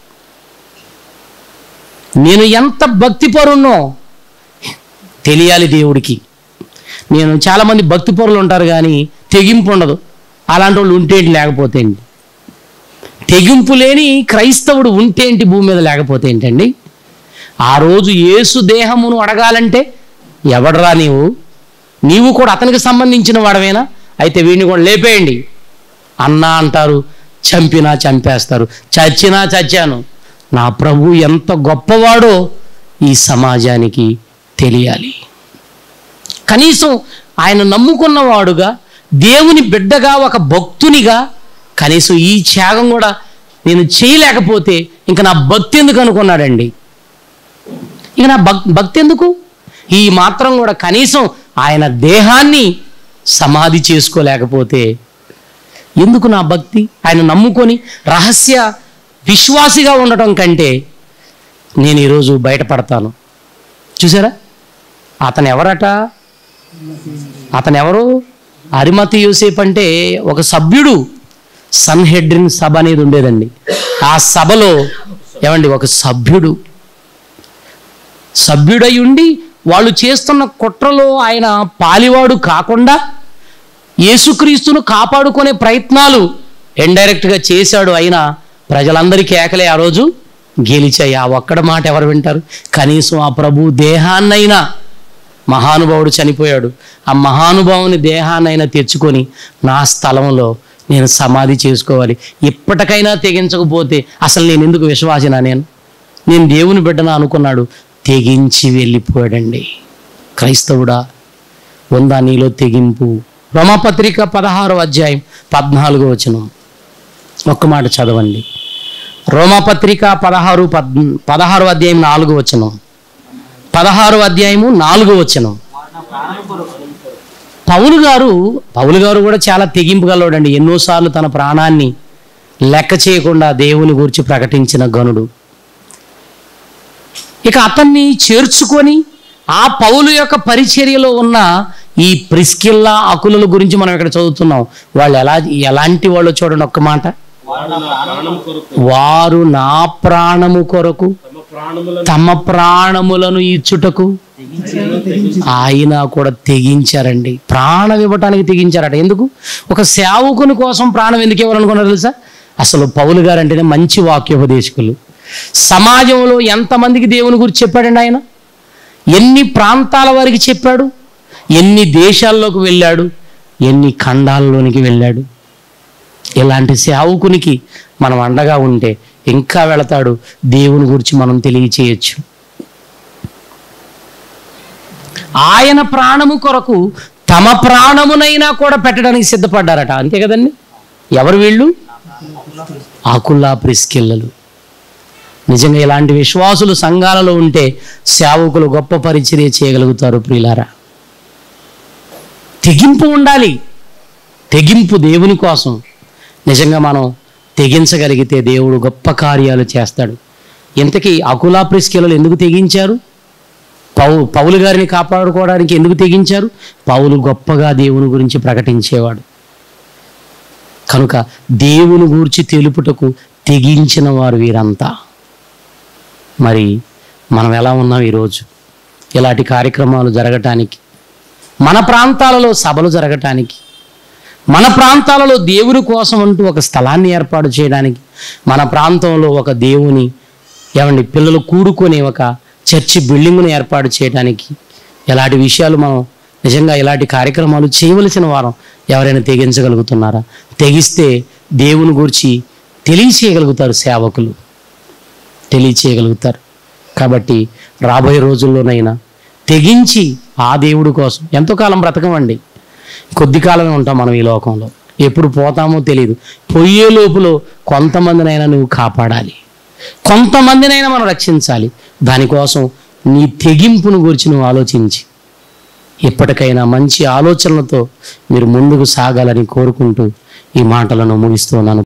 నేను ఎంత భక్తిపరున్నో తెలియాలి దేవుడికి నేను చాలామంది భక్తి పరులు ఉంటారు కానీ తెగింపు ఉండదు అలాంటి వాళ్ళు ఉంటేంటి లేకపోతే ఏంటి తెగింపు లేని క్రైస్తవుడు ఉంటేంటి భూమి మీద లేకపోతే ఏంటండి ఆ రోజు యేసు దేహమును అడగాలంటే ఎవడరా నీవు నీవు కూడా అతనికి సంబంధించిన వాడవేనా అయితే వీడిని కూడా లేపేయండి అన్నా అంటారు చంపినా చంపేస్తారు చచ్చినా చచ్చాను నా ప్రభు ఎంత గొప్పవాడో ఈ సమాజానికి తెలియాలి కనీసం ఆయన నమ్ముకున్నవాడుగా దేవుని బిడ్డగా ఒక భక్తునిగా కనీసం ఈ త్యాగం కూడా నేను చేయలేకపోతే ఇంకా నా భక్తి ఎందుకు అనుకున్నాడండి ఇక నా భక్ భక్తి ఎందుకు ఈ మాత్రం కూడా కనీసం ఆయన దేహాన్ని సమాధి చేసుకోలేకపోతే ఎందుకు నా భక్తి ఆయన నమ్ముకొని రహస్య విశ్వాసిగా ఉండటం కంటే నేను ఈరోజు బయటపడతాను చూసారా అతను ఎవరట అతను ఎవరు అరిమతి యూసేఫ్ అంటే ఒక సభ్యుడు సన్హెడ్రిన్ సభ అనేది ఉండేదండి ఆ సభలో ఏమండి ఒక సభ్యుడు సభ్యుడై ఉండి వాళ్ళు చేస్తున్న కుట్రలో ఆయన పాలివాడు కాకుండా యేసుక్రీస్తును కాపాడుకునే ప్రయత్నాలు ఇండైరెక్ట్గా చేశాడు అయినా ప్రజలందరికీ ఏకలే ఆ రోజు గెలిచాయి ఆ ఒక్కడ మాట ఎవరు వింటారు కనీసం ఆ ప్రభు దేహాన్నైనా మహానుభావుడు చనిపోయాడు ఆ మహానుభావుని దేహాన్నైనా తెచ్చుకొని నా స్థలంలో నేను సమాధి చేసుకోవాలి ఎప్పటికైనా తెగించకపోతే అసలు నేను ఎందుకు విశ్వాసినా నేను నేను దేవుని బిడ్డన అనుకున్నాడు తెగించి వెళ్ళిపోయాడండి క్రైస్తవుడా ఉందా నీలో తెగింపు రోమపత్రిక పదహారో అధ్యాయం పద్నాలుగో వచనం ఒక్క మాట చదవండి రోమపత్రిక పదహారు పద్ పదహారు అధ్యాయం నాలుగో వచనం పదహారు అధ్యాయము నాలుగో వచనం వారు నా ప్రాణం కొరకు పౌలు గారు పౌలు గారు కూడా చాలా తెగింపు గలవాడండి ఎన్నోసార్లు తన ప్రాణాన్ని లెక్క చేయకుండా దేవుని గురించి ప్రకటించిన గనుడు ఇక అతన్ని చేర్చుకొని ఆ పౌలు యొక్క పరిచర్యలో ఉన్న ఈ ప్రిస్కిల్లా అకుల గురించి మనం ఇక్కడ చదువుతున్నాం వాళ్ళు ఎలా ఎలాంటి వాళ్ళు చూడండి ఒక్క మాట వారు నా ప్రాణం కొరకు వారు నా ప్రాణము కొరకు తమ తమ ప్రాణములను ఇచ్చుటకు ఆయన కూడా తెగించారండి ప్రాణం ఇవ్వటానికి తెగించారట ఎందుకు ఒక సేవకుని కోసం ప్రాణం ఎందుకు ఇవ్వాలనుకున్నారు తెలుసా అసలు పౌలు గారు అంటేనే మంచి వాక్యోపదేశకులు సమాజంలో ఎంతమందికి దేవుని గురించి చెప్పాడండి ఆయన ఎన్ని ప్రాంతాల వారికి చెప్పాడు ఎన్ని దేశాల్లోకి వెళ్ళాడు ఎన్ని ఖండాల్లోనికి వెళ్ళాడు ఇలాంటి సేవకునికి మనం అండగా ఉంటే ఇంకా వెళతాడు దేవుని గురించి మనం తెలియచేయచ్చు ఆయన ప్రాణము కొరకు తమ ప్రాణమునైనా కూడా పెట్టడానికి సిద్ధపడ్డారట అంతే కదండి ఎవరు వీళ్ళు ఆకుల్లా ప్రిస్కిల్లలు నిజంగా ఇలాంటి విశ్వాసులు సంఘాలలో ఉంటే సేవకులు గొప్ప పరిచర్య చేయగలుగుతారు ప్రియులారా తెగింపు ఉండాలి తెగింపు దేవుని కోసం నిజంగా మనం తెగించగలిగితే దేవుడు గొప్ప కార్యాలు చేస్తాడు ఇంతకీ అకులా ప్రిస్కిలలు ఎందుకు తెగించారు పౌ పౌలు గారిని కాపాడుకోవడానికి ఎందుకు తెగించారు పౌలు గొప్పగా దేవుని గురించి ప్రకటించేవాడు కనుక దేవుని గురించి తెలుపుటకు తెగించిన వారు వీరంతా మరి మనం ఎలా ఉన్నాం ఈరోజు ఇలాంటి కార్యక్రమాలు జరగటానికి మన ప్రాంతాలలో సభలు జరగటానికి మన ప్రాంతాలలో దేవుని కోసం అంటూ ఒక స్థలాన్ని ఏర్పాటు చేయడానికి మన ప్రాంతంలో ఒక దేవుని ఏమండి పిల్లలు కూడుకొని ఒక చర్చి బిల్డింగ్ను ఏర్పాటు చేయడానికి ఎలాంటి విషయాలు మనం నిజంగా ఇలాంటి కార్యక్రమాలు చేయవలసిన వారం ఎవరైనా తెగించగలుగుతున్నారా తెగిస్తే దేవుని గురించి తెలియచేయగలుగుతారు సేవకులు తెలియచేయగలుగుతారు కాబట్టి రాబోయే రోజుల్లోనైనా తెగించి ఆ దేవుడి కోసం ఎంతో కాలం బ్రతకమండి కొద్ది కాలమే ఉంటాం మనం ఈ లోకంలో ఎప్పుడు పోతామో తెలియదు పోయే లోపులో కొంతమందినైనా నువ్వు కాపాడాలి కొంతమందినైనా మనం రక్షించాలి దానికోసం నీ తెగింపును గురించి నువ్వు ఆలోచించి ఎప్పటికైనా మంచి ఆలోచనలతో మీరు ముందుకు సాగాలని కోరుకుంటూ ఈ మాటలను ముగిస్తున్నాను